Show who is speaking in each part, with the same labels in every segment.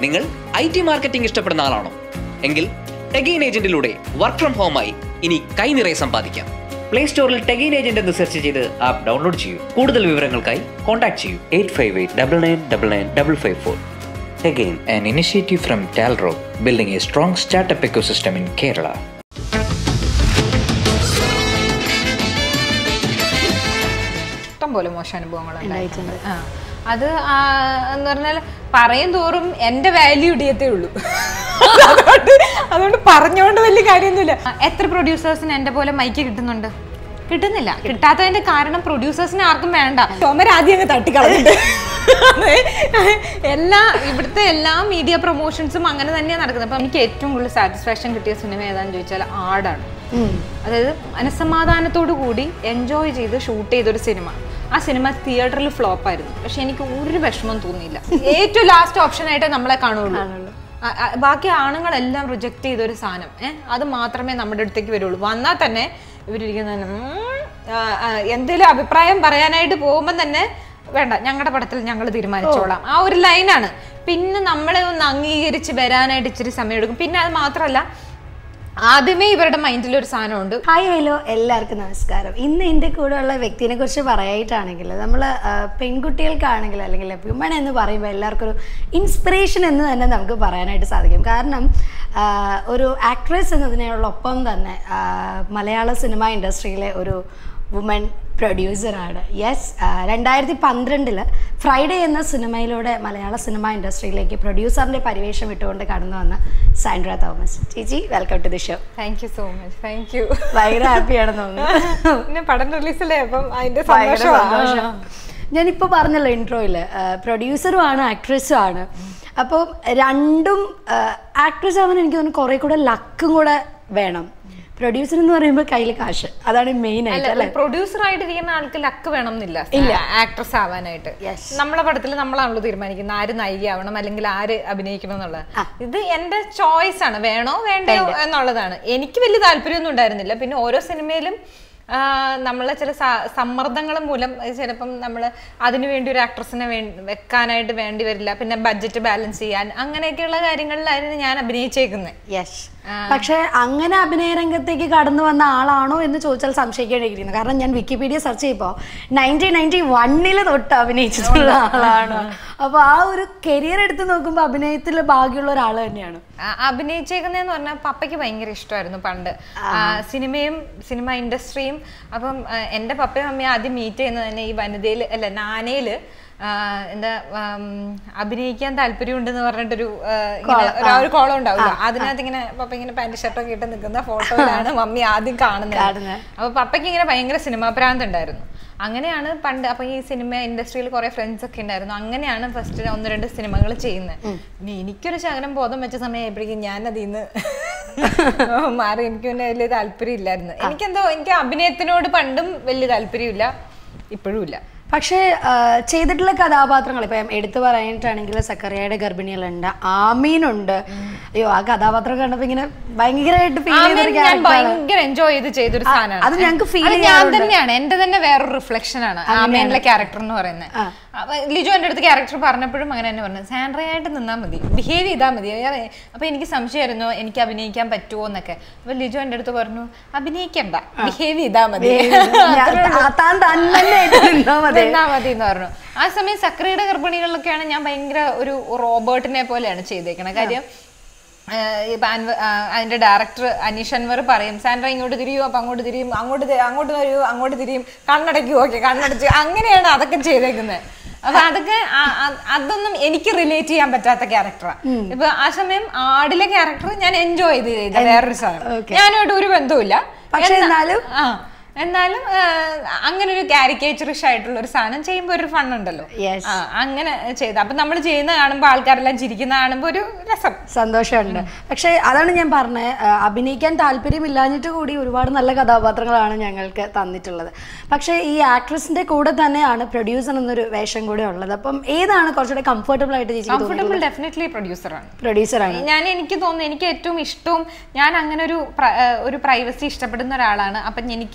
Speaker 1: നിങ്ങൾ I T marketing ഇഷ്ടപ്പെടുന്ന ആളാണോ എങ്കിൽ ടെഗെയിൻ ഏജന്റിലൂടെ വർക്ക് ഫ്രം ഹോമായി ഇനി കൈനിറയെ സമ്പാദിക്കാം പ്ലേ സ്റ്റോറിൽ ടെഗെയിൻ ഏജന്റ് എന്ന് സെർച്ച് ചെയ്ത് ആപ്പ് ഡൗൺലോഡ് ചെയ്യൂ കൂടുതൽ വിവരങ്ങൾക്കായി കോൺടാക്ട് ചെയ്യൂ eight five eight double nine double nine double five four Again, an initiative from Talro, building a strong startup ecosystem in Kerala.
Speaker 2: ഇഷ്ടം പോലെ മോശം അനുഭവങ്ങൾ ഉണ്ടായിട്ടുണ്ട് ആ അത് ആ, എന്ന് പറഞ്ഞാൽ പറയും തോറും എന്റെ വാല്യൂ ഇടിയത്തേ ഉള്ളൂ അതുകൊണ്ട് അതുകൊണ്ട് പറഞ്ഞുകൊണ്ട് വലിയ കാര്യമൊന്നുമില്ല ആ, എത്ര പ്രൊഡ്യൂസേഴ്സിന് എന്റെ പോലെ മൈക്ക് കിട്ടുന്നുണ്ട് കിട്ടുന്നില്ല കിട്ടാത്തതിന്റെ കാരണം പ്രൊഡ്യൂസേഴ്സിന് ആർക്കും വേണ്ട ചുമര ആദ്യം അങ്ങ് തട്ടിക്കളഞ്ഞിട്ട് അതെ. എല്ലാ ഇവിടുത്തെ എല്ലാ മീഡിയ പ്രൊമോഷൻസും അങ്ങനെ തന്നെയാണ് നടക്കുന്നത് അപ്പൊ എനിക്ക് ഏറ്റവും കൂടുതൽ സാറ്റിസ്ഫാക്ഷൻ കിട്ടിയ സിനിമ ഏതാന്ന് ചോദിച്ചാൽ ആടാണ് അതായത് മനസ്സമാധാനത്തോടു കൂടി എൻജോയ് ചെയ്ത് ഷൂട്ട് ചെയ്തൊരു സിനിമ ആ സിനിമ തിയേറ്ററിൽ ഫ്ലോപ്പ് ആയിരുന്നു പക്ഷെ എനിക്ക് ഒരു വിഷമം തോന്നിയില്ല ഏറ്റവും ലാസ്റ്റ് ഓപ്ഷൻ ആയിട്ട് നമ്മളെ കാണുള്ളൂ ആ- ആ- ബാക്കി ആണുങ്ങളെല്ലാം റിജക്ട് ചെയ്ത ഒരു സാധനം ഏഹ് അത് മാത്രമേ നമ്മുടെ അടുത്തേക്ക് വരുള്ളൂ വന്നാൽ തന്നെ ഇവരിരിക്കുന്ന എന്തെങ്കിലും അഭിപ്രായം പറയാനായിട്ട് പോകുമ്പോൾ തന്നെ വേണ്ട ഞങ്ങളുടെ പടത്തിൽ ഞങ്ങൾ തീരുമാനിച്ചോളാം ആ ഒരു ലൈനാണ് പിന്നെ നമ്മളെ ഒന്ന് അംഗീകരിച്ച് വരാനായിട്ട് ഇച്ചിരി സമയം എടുക്കും പിന്നെ അത് മാത്രമല്ല ആദ്യമേ ഇവരുടെ മൈൻഡിൽ ഒരു സാധനമുണ്ട്
Speaker 3: ഹായ് ഹലോ എല്ലാവർക്കും നമസ്കാരം ഇന്ന് എൻ്റെ കൂടെ ഉള്ള വ്യക്തിനെ കുറിച്ച് പറയായിട്ടാണെങ്കിൽ നമ്മൾ പെൺകുട്ടികൾക്കാണെങ്കിൽ അല്ലെങ്കിൽ വിമൺ എന്ന് പറയുമ്പോൾ എല്ലാവർക്കും ഒരു ഇൻസ്പിറേഷൻ എന്ന് തന്നെ നമുക്ക് പറയാനായിട്ട് സാധിക്കും കാരണം ആ, ഒരു ആക്ട്രസ് എന്നതിനോടൊപ്പം തന്നെ ആ, മലയാള സിനിമ ഇൻഡസ്ട്രിയിലെ ഒരു വുമൺ പ്രൊഡ്യൂസറാണ് യെസ് രണ്ടായിരത്തി പന്ത്രണ്ടില് ഫ്രൈഡേ എന്ന സിനിമയിലൂടെ മലയാള സിനിമ ഇൻഡസ്ട്രിയിലേക്ക് പ്രൊഡ്യൂസറിൻ്റെ പരിവേഷം ഇട്ടുകൊണ്ട് കടന്നു വന്ന സാൻഡ്ര തോമസ് ചേച്ചി welcome to the show
Speaker 2: thank you so much thank you
Speaker 3: ഭയങ്കര ഹാപ്പിയാണെന്ന് തോന്നുന്നു
Speaker 2: പിന്നെ പടം റിലീസല്ലേ അപ്പം അതിന്റെ
Speaker 3: ഭയങ്കര
Speaker 2: സന്തോഷമാണ്
Speaker 3: സന്തോഷം. ഞാനിപ്പോൾ പറഞ്ഞല്ലോ ഇൻട്രോയിൽ പ്രൊഡ്യൂസറും ആണ് ആക്ട്രസും ആണ് അപ്പോൾ രണ്ടും ആക്ട്രസ് ആവാൻ എനിക്ക് തോന്നുന്നു കുറേ കൂടെ ലക്കും കൂടെ വേണം പ്രൊഡ്യൂസർ എന്ന് പറയുമ്പോൾ കയ്യിൽ കാശ് അതാണ് മെയിൻ ആയിട്ട് അല്ലേ
Speaker 2: പ്രൊഡ്യൂസർ ആയിട്ടിരിക്കുന്ന ആൾക്ക് ലക്ക് വേണം എന്നില്ല ആക്ട്രസ് ആവാനായിട്ട്
Speaker 3: Yes.
Speaker 2: നമ്മളെ പടത്തിൽ നമ്മളാണല്ലോ തീരുമാനിക്കുന്നത് ആര് നായികയാവണം അല്ലെങ്കിൽ ആര് അഭിനയിക്കണം എന്നുള്ളത് ഇത് എന്റെ ചോയ്സ് ആണ് വേണോ വേണ്ടയോ എന്നുള്ളതാണ് എനിക്ക് വലിയ താല്പര്യമൊന്നും ഉണ്ടായിരുന്നില്ല പിന്നെ ഓരോ സിനിമയിലും ആ, നമ്മളെ ചില സ- സമ്മർദ്ദങ്ങൾ മൂലം ചിലപ്പം നമ്മൾ അതിനു വേണ്ടി ഒരു ആക്ട്രസിനെ വെക്കാനായിട്ട് വേണ്ടി വരില്ല പിന്നെ ബഡ്ജറ്റ് ബാലൻസ് ചെയ്യാൻ അങ്ങനെയൊക്കെയുള്ള കാര്യങ്ങളിലായിരുന്നു ഞാൻ അഭിനയിച്ചേക്കുന്നത്
Speaker 3: യെസ് പക്ഷെ അങ്ങനെ അഭിനയ രംഗത്തേക്ക് കടന്നു വന്ന ആളാണോ എന്ന് ചോദിച്ചാൽ സംശയിക്കേണ്ടിയിരിക്കുന്നു കാരണം ഞാൻ വിക്കിപീഡിയ സെർച്ച് ചെയ്യുമ്പോൾ നയൻറ്റീൻ നയൻറ്റി വണ്ണിൽ തൊട്ട് അഭിനയിച്ചിട്ടുള്ള ആളാണ് അപ്പോൾ ആ ഒരു കരിയർ എടുത്ത് നോക്കുമ്പോൾ അഭിനയത്തിൽ ഭാഗ്യമുള്ള ഒരാൾ തന്നെയാണ്
Speaker 2: ആ, അഭിനയിച്ചേക്കുന്നതെന്ന് പറഞ്ഞാൽ പപ്പയ്ക്ക് ഭയങ്കര ഇഷ്ടമായിരുന്നു പണ്ട് ആ, സിനിമയും സിനിമ ഇൻഡസ്ട്രിയും അപ്പം ആ, എൻ്റെ പപ്പയും അമ്മയും ആദ്യം മീറ്റ് ചെയ്യുന്നത് തന്നെ ഈ വനിതയിൽ അല്ല നാനയില് ആ, എന്താ ആം, അഭിനയിക്കാൻ താല്പര്യമുണ്ടെന്ന് പറഞ്ഞിട്ടൊരു ആ, ഇങ്ങനെ ഒരു- ആ ഒരു കോളം ഉണ്ടാവില്ല അതിനകത്ത് ഇങ്ങനെ പപ്പ ഇങ്ങനെ പാന്റ് ഷർട്ടൊക്കെ ഇട്ട് നിൽക്കുന്ന ഫോട്ടോയിലാണ് മമ്മി ആദ്യം കാണുന്നത്
Speaker 3: കാണുന്നത്.
Speaker 2: അപ്പൊ പപ്പയ്ക്ക് ഇങ്ങനെ ഭയങ്കര സിനിമാ ഭ്രാന്ത് ഉണ്ടായിരുന്നു അങ്ങനെയാണ് പണ്ട് അപ്പൊ ഈ സിനിമ ഇൻഡസ്ട്രിയിൽ കുറെ ഫ്രണ്ട്സ് ഒക്കെ ഉണ്ടായിരുന്നു അങ്ങനെയാണ് ഫസ്റ്റ് ഒന്ന് രണ്ട് സിനിമകൾ ചെയ്യുന്നത് പിന്നെ എനിക്കൊരു ശകലം ബോധം വെച്ച സമയമായപ്പോഴേക്കും ഞാൻ അതിൽ നിന്ന് മാറി എനിക്ക് പിന്നെ വലിയ താല്പര്യം ഇല്ലായിരുന്നു എനിക്കെന്തോ എനിക്ക് അഭിനയത്തിനോട് പണ്ടും വലിയ താല്പര്യമില്ല ഇപ്പോഴും ഇല്ല
Speaker 3: പക്ഷേ ആ, ചെയ്തിട്ടുള്ള കഥാപാത്രങ്ങൾ ഇപ്പം എടുത്തു പറയാനായിട്ടാണെങ്കിൽ സക്കറിയയുടെ ഗർഭിണികളുണ്ട് ആമീനുണ്ട് അയ്യോ ആ കഥാപാത്രം കണ്ടപ്പോ ഇങ്ങനെ ഭയങ്കരമായിട്ട് ഫീൽ
Speaker 2: ആമേൻ
Speaker 3: ചെയ്തൊരു
Speaker 2: ഞാൻ
Speaker 3: character ആണ്.
Speaker 2: ഭയങ്കര എൻജോയ് ചെയ്ത് ചെയ്തൊരു സാധനമാണ്
Speaker 3: അത് ഞങ്ങൾക്ക് feel
Speaker 2: അത് ഞാൻ
Speaker 3: ചെയ്യാറുണ്ട്.
Speaker 2: തന്നെയാണ് എന്റെ തന്നെ വേറൊരു റിഫ്ലക്ഷൻ ആണ് ആമേനിലെ ക്യാരക്ടർ എന്ന് പറയുന്നത് അപ്പൊ ലിജു എന്റെ അടുത്ത് ക്യാരക്ടർ പറഞ്ഞപ്പോഴും അങ്ങനെ തന്നെ പറഞ്ഞു സാൻഡ്രയായിട്ട് നിന്നാൽ മതി ബിഹേവ് ചെയ്താൽ മതി വേറെ അപ്പൊ എനിക്ക് സംശയമായിരുന്നു എനിക്ക് അഭിനയിക്കാൻ പറ്റുമോ എന്നൊക്കെ അപ്പൊ ലിജു എന്റെ അടുത്ത് പറഞ്ഞു അഭിനയിക്കണ്ട ബിഹേവ് ചെയ്താൽ മതി
Speaker 3: ഞാൻ- ആ താൻ തന്നെ ആയിട്ട് നിന്നാ മതി
Speaker 2: നിന്നാ മതി എന്ന് പറഞ്ഞു ആ സമയം സക്രിയുടെ ഗർഭിണികളിലൊക്കെയാണ് ഞാൻ ഭയങ്കര ഒരു റോബോട്ടിനെ പോലെയാണ് ചെയ്തേക്കണത് കാര്യം ആഹ് ഇപ്പൊ അൻവ- ആഹ് അതിന്റെ ഡയറക്ടർ അനീഷ് അൻവർ പറയും സാൻഡ്ര ഇങ്ങോട്ട് തിരിയും അപ്പൊ അങ്ങോട്ട് തിരിയും അങ്ങോട്ട് തി- അങ്ങോട്ട് വരൂ അങ്ങോട്ട് തിരിയും കണ്ണടയ്ക്കും ഓക്കെ കണ്ണടച്ച് അങ്ങനെയാണ് അതൊക്കെ ചെയ്തേക്കുന്നത് അപ്പൊ അതൊക്കെ ആ- ആ- അതൊന്നും എനിക്ക് റിലേറ്റ് ചെയ്യാൻ പറ്റാത്ത ക്യാരക്ടറാണ് ഇപ്പൊ ആ സമയം ആടിലെ ക്യാരക്ടർ ഞാൻ എൻജോയ് ചെയ്ത് ചെയ്ത വേറൊരു സാധനം ഞാനുമായിട്ട് ഒരു ബന്ധവുമില്ല
Speaker 3: പക്ഷെ
Speaker 2: എന്നാ-
Speaker 3: എന്നാലും
Speaker 2: ആ എന്നാലും ആ, അങ്ങനെ ഒരു കാരിക്കേച്ചറിഷ് ആയിട്ടുള്ള ഒരു സാധനം ചെയ്യുമ്പോൾ ഒരു ഫൺ ഉണ്ടല്ലോ
Speaker 3: Yes.
Speaker 2: ആ, അങ്ങനെ ചെയ്ത അപ്പൊ നമ്മൾ ചെയ്യുന്ന കാണുമ്പോൾ ആൾക്കാരെല്ലാം ചിരിക്കുന്ന കാണുമ്പോൾ ഒരു രസം
Speaker 3: സന്തോഷമുണ്ട് പക്ഷെ അതാണ് ഞാൻ പറഞ്ഞത് ആ, അഭിനയിക്കാൻ താല്പര്യമില്ലാഞ്ഞിട്ട് കൂടി ഒരുപാട് നല്ല കഥാപാത്രങ്ങളാണ് ഞങ്ങൾക്ക് തന്നിട്ടുള്ളത് പക്ഷേ ഈ ആക്ട്രസിന്റെ കൂടെ തന്നെയാണ് പ്രൊഡ്യൂസർ എന്നൊരു വേഷം കൂടെ ഉള്ളത് അപ്പം ഏതാണ് കുറച്ചുകൂടെ കംഫർട്ടബിൾ ആയിട്ട് ചേച്ചി
Speaker 2: കംഫർട്ടബിൾ ഡെഫിനറ്റ്ലി പ്രൊഡ്യൂസറാണ്
Speaker 3: പ്രൊഡ്യൂസറാണ്
Speaker 2: ഞാൻ എനിക്ക് തോന്നുന്നു എനിക്ക് ഏറ്റവും ഇഷ്ടവും ഞാൻ അങ്ങനെ ഒരു പ്ര- ഏഹ് ഒരു പ്രൈവസി ഇഷ്ടപ്പെടുന്ന ഒരാളാണ് അപ്പം എനിക്ക്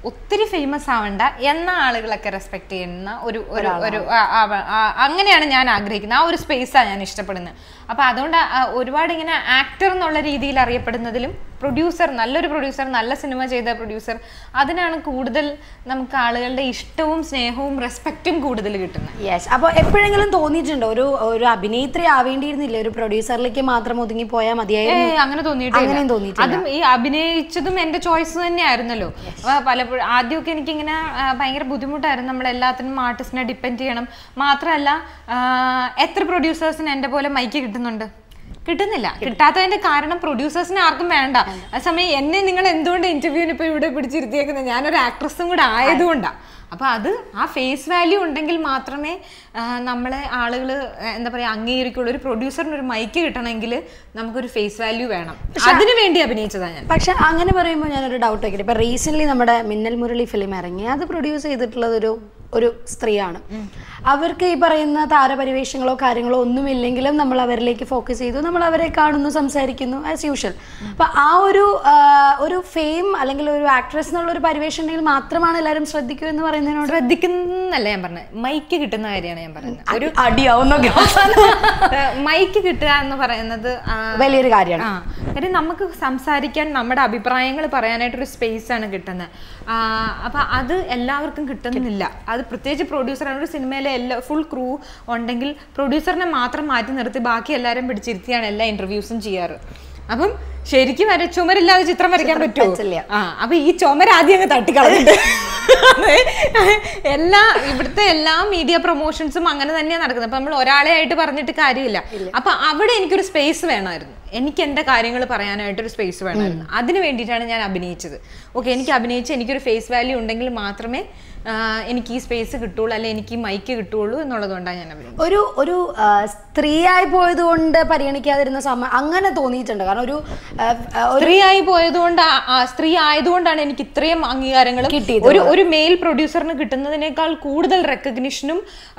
Speaker 2: ഒത്തിരി ഫേമസ് ആവണ്ട എന്ന ആളുകളൊക്കെ റെസ്പെക്ട് ചെയ്യുന്ന ഒരു ഒരു ഒരു ആ- ആ- ആ- അങ്ങനെയാണ് ഞാൻ ആഗ്രഹിക്കുന്നത് ആ ഒരു സ്പേസാണ് ഞാൻ ഇഷ്ടപ്പെടുന്നത് അപ്പൊ അതുകൊണ്ട് ആ ഒരുപാട് ഇങ്ങനെ ആക്ടർ എന്നുള്ള രീതിയിൽ അറിയപ്പെടുന്നതിലും പ്രൊഡ്യൂസർ നല്ലൊരു പ്രൊഡ്യൂസർ നല്ല സിനിമ ചെയ്ത പ്രൊഡ്യൂസർ അതിനാണ് കൂടുതൽ നമുക്ക് ആളുകളുടെ ഇഷ്ടവും സ്നേഹവും റെസ്പെക്റ്റും കൂടുതൽ കിട്ടുന്നത്
Speaker 3: യെസ് അപ്പോൾ എപ്പോഴെങ്കിലും തോന്നിയിട്ടുണ്ടോ ഒരു ഒരു അഭിനേത്രി ആവേണ്ടിയിരുന്നില്ല ഒരു പ്രൊഡ്യൂസറിലേക്ക് മാത്രം ഒതുങ്ങി പോയാൽ മതിയായിരുന്നു
Speaker 2: ഏയ് അങ്ങനെ തോന്നിയിട്ടില്ല
Speaker 3: അങ്ങനെയും തോന്നിയിട്ടില്ല.
Speaker 2: അതും ഈ അഭിനയിച്ചതും എന്റെ ചോയ്സ് തന്നെയായിരുന്നല്ലോ അപ്പൊ പലപ്പോഴും ആദ്യമൊക്കെ എനിക്കിങ്ങനെ ആ, ഭയങ്കര ബുദ്ധിമുട്ടായിരുന്നു നമ്മൾ എല്ലാത്തിനും ആർട്ടിസ്റ്റിനെ ഡിപ്പെൻഡ് ചെയ്യണം മാത്രമല്ല ആ, എത്ര പ്രൊഡ്യൂസേഴ്സിന് എന്റെ പോലെ മൈക്ക് കിട്ടുന്നുണ്ട് കിട്ടുന്നില്ല കിട്ടാത്തതിന്റെ കാരണം പ്രൊഡ്യൂസേഴ്സിന് ആർക്കും വേണ്ട അതേസമയം എന്നെ നിങ്ങൾ എന്തുകൊണ്ട് ഇന്റർവ്യൂവിന് ഇപ്പൊ ഇവിടെ പിടിച്ചിരുത്തിയേക്കുന്നത് ഞാനൊരു ആക്ട്രസും കൂടെ ആയതുകൊണ്ടാണ് അപ്പൊ അത് ആ ഫേസ് വാല്യൂ ഉണ്ടെങ്കിൽ മാത്രമേ ആ, നമ്മളെ ആളുകൾ എന്താ പറയാ അംഗീകരിക്കുള്ളൂ ഒരു പ്രൊഡ്യൂസറിന് ഒരു മൈക്ക് കിട്ടണമെങ്കിൽ നമുക്കൊരു ഫേസ് വാല്യൂ വേണം അതിനു വേണ്ടി അഭിനയിച്ചതാണ് ഞാൻ
Speaker 3: പക്ഷെ അങ്ങനെ പറയുമ്പോൾ ഞാനൊരു ഡൗട്ട് വയ്ക്കട്ടെ ഇപ്പൊ റീസെന്റ് നമ്മുടെ മിന്നൽ മുരളി ഫിലിം ഇറങ്ങി അത് പ്രൊഡ്യൂസ് ചെയ്തിട്ടുള്ളത് ഒരു ഒരു സ്ത്രീയാണ് അവർക്ക് ഈ പറയുന്ന താരപരിവേഷങ്ങളോ കാര്യങ്ങളോ ഒന്നുമില്ലെങ്കിലും നമ്മൾ അവരിലേക്ക് ഫോക്കസ് ചെയ്തു നമ്മൾ അവരെ കാണുന്നു സംസാരിക്കുന്നു ആസ് യൂഷ്വൽ അപ്പൊ ആ ഒരു ആ, ഒരു ഫെയിം അല്ലെങ്കിൽ ഒരു ആക്ട്രസ് എന്നുള്ള ഒരു പരിവേഷം ഉണ്ടെങ്കിൽ മാത്രമാണ് എല്ലാവരും ശ്രദ്ധിക്കൂ എന്ന് പറയുന്നതിനോട്
Speaker 2: ശ്രദ്ധിക്കുന്നല്ല ഞാൻ പറഞ്ഞത് മൈക്ക് കിട്ടുന്ന കാര്യമാണ് ഞാൻ പറയുന്നത് ഒരു
Speaker 3: അടിയാവുന്നൊക്കെ
Speaker 2: മൈക്ക് കിട്ടുക എന്ന് പറയുന്നത് ആ,
Speaker 3: വലിയൊരു കാര്യമാണ്
Speaker 2: ആ കാര്യം നമുക്ക് സംസാരിക്കാൻ നമ്മുടെ അഭിപ്രായങ്ങൾ പറയാനായിട്ടൊരു സ്പേസ് ആണ് കിട്ടുന്നത് ആ, അപ്പൊ അത് എല്ലാവർക്കും കിട്ടുന്നില്ല അത് പ്രത്യേകിച്ച് പ്രൊഡ്യൂസറാണ് ഒരു സിനിമയിലെ എല്ലാ ഫുൾ ക്രൂ ഉണ്ടെങ്കിൽ പ്രൊഡ്യൂസറിനെ മാത്രം മാറ്റി നിർത്തി ബാക്കി എല്ലാവരും പിടിച്ചിരുത്തിയാണ് എല്ലാ ഇന്റർവ്യൂസും ചെയ്യാറ് അപ്പം ശരിക്കും വരെ ചുമരില്ലാതെ ചിത്രം വരയ്ക്കാൻ പറ്റുമോ
Speaker 3: പറ്റില്ല.
Speaker 2: ആ അപ്പൊ ഈ ചുമര് ആദ്യം അങ്ങ് തട്ടിക്കളഞ്ഞിട്ട് അതെ. എല്ലാ ഇവിടുത്തെ എല്ലാ മീഡിയ പ്രൊമോഷൻസും അങ്ങനെ തന്നെയാണ് നടക്കുന്നത് അപ്പൊ നമ്മൾ ഒരാളെ ആയിട്ട് പറഞ്ഞിട്ട് കാര്യമില്ല അപ്പൊ അവിടെ എനിക്കൊരു സ്പേസ് വേണമായിരുന്നു എനിക്ക് എന്റെ കാര്യങ്ങൾ പറയാനായിട്ട് ഒരു സ്പേസ് വേണമായിരുന്നു അതിന് വേണ്ടിയിട്ടാണ് ഞാൻ അഭിനയിച്ചത് ഓക്കെ എനിക്ക് അഭിനയിച്ച് എനിക്കൊരു ഫേസ് വാല്യൂ ഉണ്ടെങ്കിൽ മാത്രമേ ആ, എനിക്ക് ഈ സ്പേസ് കിട്ടുള്ളൂ അല്ലെ എനിക്ക് ഈ മൈക്ക് കിട്ടുള്ളൂ എന്നുള്ളതുകൊണ്ടാണ് ഞാൻ അഭിനയിച്ചത്
Speaker 3: ഒരു ഒരു ആ, സ്ത്രീയായി പോയത് കൊണ്ട് പരിഗണിക്കാതിരുന്ന സമയം അങ്ങനെ തോന്നിയിട്ടുണ്ട് കാരണം ഒരു ആ, ആ, ഒരു
Speaker 2: സ്ത്രീ ആയി പോയതുകൊണ്ട് ആ- ആ സ്ത്രീ ആയതുകൊണ്ടാണ് എനിക്ക് ഇത്രയും അംഗീകാരങ്ങളും
Speaker 3: കിട്ടിയത്.
Speaker 2: ഒരു ഒരു മെയിൽ പ്രൊഡ്യൂസറിന് കിട്ടുന്നതിനേക്കാൾ കൂടുതൽ റെക്കഗ്നിഷനും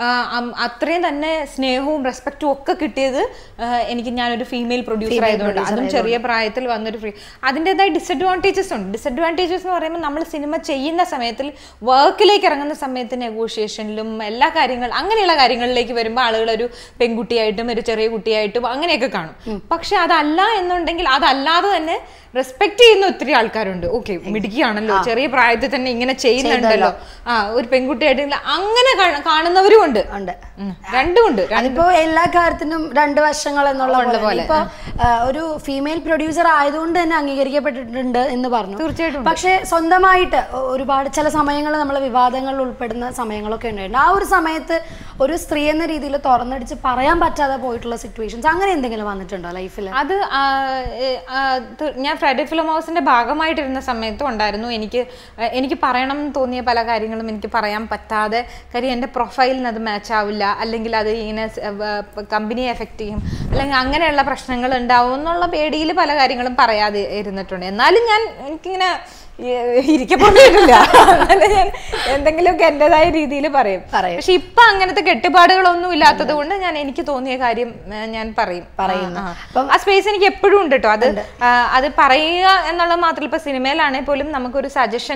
Speaker 2: അത്രയും തന്നെ സ്നേഹവും റെസ്പെക്റ്റും ഒക്കെ കിട്ടിയത് ആ, എനിക്ക് ഞാനൊരു ഫീമെയിൽ പ്രൊഡ്യൂസർ ആയതുകൊണ്ട് അതും ചെറിയ പ്രായത്തിൽ വന്നൊരു ഫ്രീ അതിൻ്റെതായ ഡിസഡ്വാൻറ്റേജസ് ഉണ്ട് ഡിസഡ്വാൻറ്റേജസ് എന്ന് പറയുമ്പോൾ നമ്മൾ സിനിമ ചെയ്യുന്ന സമയത്തിൽ വർക്കിലേക്ക് ഇറങ്ങുന്ന സമയത്ത് നെഗോഷിയേഷനിലും എല്ലാ കാര്യങ്ങൾ അങ്ങനെയുള്ള കാര്യങ്ങളിലേക്ക് വരുമ്പോൾ ആളുകൾ ഒരു പെൺകുട്ടിയായിട്ടും ഒരു ചെറിയ കുട്ടിയായിട്ടും അങ്ങനെയൊക്കെ കാണും പക്ഷെ അതല്ല എന്നുണ്ടെങ്കിൽ അതല്ലാതെ തന്നെ റെസ്പെക്ട് ചെയ്യുന്ന ഒത്തിരി ആൾക്കാരുണ്ട് ഓക്കെ മിടുക്കിയാണല്ലോ ചെറിയ പ്രായത്തിൽ തന്നെ ഇങ്ങനെ ചെയ്യുന്നുണ്ടല്ലോ ആ ഒരു പെൺകുട്ടിയായിട്ട് അങ്ങനെ കാണ- കാണുന്നവരും ഉണ്ട്
Speaker 3: ഉണ്ട്
Speaker 2: ഉം. രണ്ടും ഉണ്ട്
Speaker 3: അതിപ്പോ എല്ലാ കാര്യത്തിനും രണ്ട് വശങ്ങൾ എന്നുള്ള പോലെ ഇപ്പൊ ആ, ഒരു ഫീമെയിൽ പ്രൊഡ്യൂസർ ആയതുകൊണ്ട് തന്നെ അംഗീകരിക്കപ്പെട്ടിട്ടുണ്ട് എന്ന് പറഞ്ഞു
Speaker 2: തീർച്ചയായിട്ടും
Speaker 3: പക്ഷെ സ്വന്തമായിട്ട് ഒ- ഒരുപാട് ചില സമയങ്ങളിൽ നമ്മൾ വിവാദങ്ങളിൽ ഉൾപ്പെടുന്ന സമയങ്ങളൊക്കെ ഉണ്ടായിട്ടുണ്ട് ആ ഒരു സമയത്ത് ഒരു സ്ത്രീ എന്ന രീതിയിൽ തുറന്നടിച്ച് പറയാൻ പറ്റാതെ പോയിട്ടുള്ള സിറ്റുവേഷൻസ് അങ്ങനെ എന്തെങ്കിലും വന്നിട്ടുണ്ടോ ലൈഫിൽ
Speaker 2: അത് ആ, ഏ, ആ, ത്- ഞാൻ ഫ്രൈഡേ ഫിലിം ഹൗസിന്റെ ഭാഗമായിട്ടിരുന്ന സമയത്തും ഉണ്ടായിരുന്നു എനിക്ക് ഏ, എനിക്ക് പറയണം എന്ന് തോന്നിയ പല കാര്യങ്ങളും എനിക്ക് പറയാൻ പറ്റാതെ കാര്യം എൻ്റെ പ്രൊഫൈലിന് അത് മാച്ച് ആവില്ല അല്ലെങ്കിൽ അത് ഇങ്ങനെ കമ്പനിയെ എഫക്റ്റ് ചെയ്യും അല്ലെങ്കിൽ അങ്ങനെയുള്ള പ്രശ്നങ്ങൾ ഉണ്ടാവും എന്നുള്ള പേടിയിൽ പല കാര്യങ്ങളും പറയാതെ ഇരുന്നിട്ടുണ്ട് എന്നാലും ഞാൻ എനിക്കിങ്ങനെ ഇരിക്കപ്പെട്ടിട്ടില്ല അങ്ങനെ ഞാൻ എന്തെങ്കിലുമൊക്കെ എൻ്റെതായ രീതിയിൽ പറയും
Speaker 3: പറയും.
Speaker 2: പക്ഷെ ഇപ്പൊ അങ്ങനത്തെ കെട്ടുപാടുകളൊന്നും ഇല്ലാത്തത് കൊണ്ട് ഞാൻ എനിക്ക് തോന്നിയ കാര്യം ഏ, ഞാൻ പറയും
Speaker 3: പറയുന്നു.
Speaker 2: ആ, ആ. ആ സ്പേസ് എനിക്ക് എപ്പോഴും ഉണ്ട് കേട്ടോ അത് ആ, അത് പറയുക എന്നുള്ളത് മാത്രമല്ല ഇപ്പൊ സിനിമയിലാണെങ്കിൽ പോലും നമുക്കൊരു സജഷൻ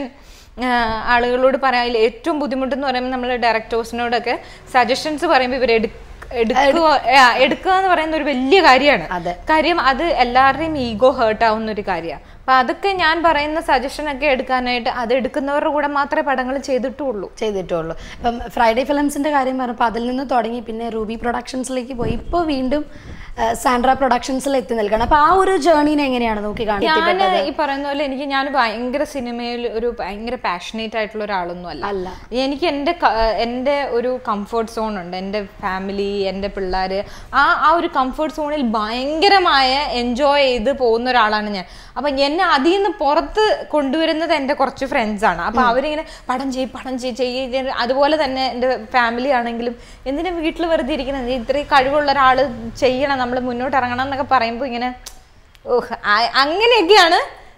Speaker 2: ആളുകളോട് പറയാൻ ഏറ്റവും ബുദ്ധിമുട്ടെന്ന് പറയുമ്പോൾ നമ്മൾ ഡയറക്ടേഴ്സിനോടൊക്കെ സജഷൻസ് പറയുമ്പോൾ ഇവർ എടുക്കുക ആ, എടുക്കുക എന്ന് പറയുന്ന ഒരു വലിയ കാര്യമാണ്
Speaker 3: അതെ.
Speaker 2: കാര്യം അത് എല്ലാവരുടെയും ഈഗോ ഹേർട്ട് ആവുന്ന ഒരു കാര്യമാണ് അപ്പൊ അതൊക്കെ ഞാൻ പറയുന്ന സജഷൻ ഒക്കെ എടുക്കാനായിട്ട് അത് എടുക്കുന്നവരുടെ കൂടെ മാത്രമേ പടങ്ങൾ ചെയ്തിട്ടുള്ളൂ
Speaker 3: ചെയ്തിട്ടുള്ളൂ ഇപ്പം ഫ്രൈഡേ ഫിലിംസിന്റെ കാര്യം പറഞ്ഞപ്പോൾ അതിൽ നിന്ന് തുടങ്ങി പിന്നെ റൂബി പ്രൊഡക്ഷൻസിലേക്ക് പോയി ഇപ്പോൾ വീണ്ടും ആ, സാൻഡ്ര പ്രൊഡക്ഷൻസിൽ എത്തി നിൽക്കണം അപ്പൊ ആ ഒരു ജേർണിനെ എങ്ങനെയാണ് നോക്കി
Speaker 2: ഞാൻ
Speaker 3: കാണിക്കുന്നത്
Speaker 2: ഈ പറയുന്ന പോലെ എനിക്ക് ഞാൻ ഭയങ്കര സിനിമയിൽ ഒരു ഭയങ്കര പാഷനേറ്റ് ആയിട്ടുള്ള ഒരാളൊന്നും അല്ല
Speaker 3: അല്ല.
Speaker 2: എനിക്ക് എൻ്റെ ക- എൻ്റെ ഒരു കംഫർട്ട് സോൺ ഉണ്ട് എൻ്റെ ഫാമിലി എൻ്റെ പിള്ളേർ ആ ആ ഒരു കംഫർട്ട് സോണിൽ ഭയങ്കരമായ എൻജോയ് ചെയ്ത് പോകുന്ന ഒരാളാണ് ഞാൻ അപ്പം എന്നെ അതിൽ നിന്ന് പുറത്ത് കൊണ്ടുവരുന്നത് എൻ്റെ കുറച്ച് ഫ്രണ്ട്സാണ് അപ്പം അവരിങ്ങനെ പടം ചെയ്യ് പടം ചെയ്യ് ചെയ്യ് അതുപോലെ തന്നെ എൻ്റെ ഫാമിലി ആണെങ്കിലും എന്തിനാ വീട്ടിൽ വെറുതെ ഇരിക്കുന്നത് ഇത്രയും കഴിവുള്ള ഒരാൾ ചെയ്യണം നമ്മൾ മുന്നോട്ട് ഇറങ്ങണം എന്നൊക്കെ പറയുമ്പോൾ ഇങ്ങനെ ഓഹ് ആ- അങ്ങനെയൊക്കെയാണ്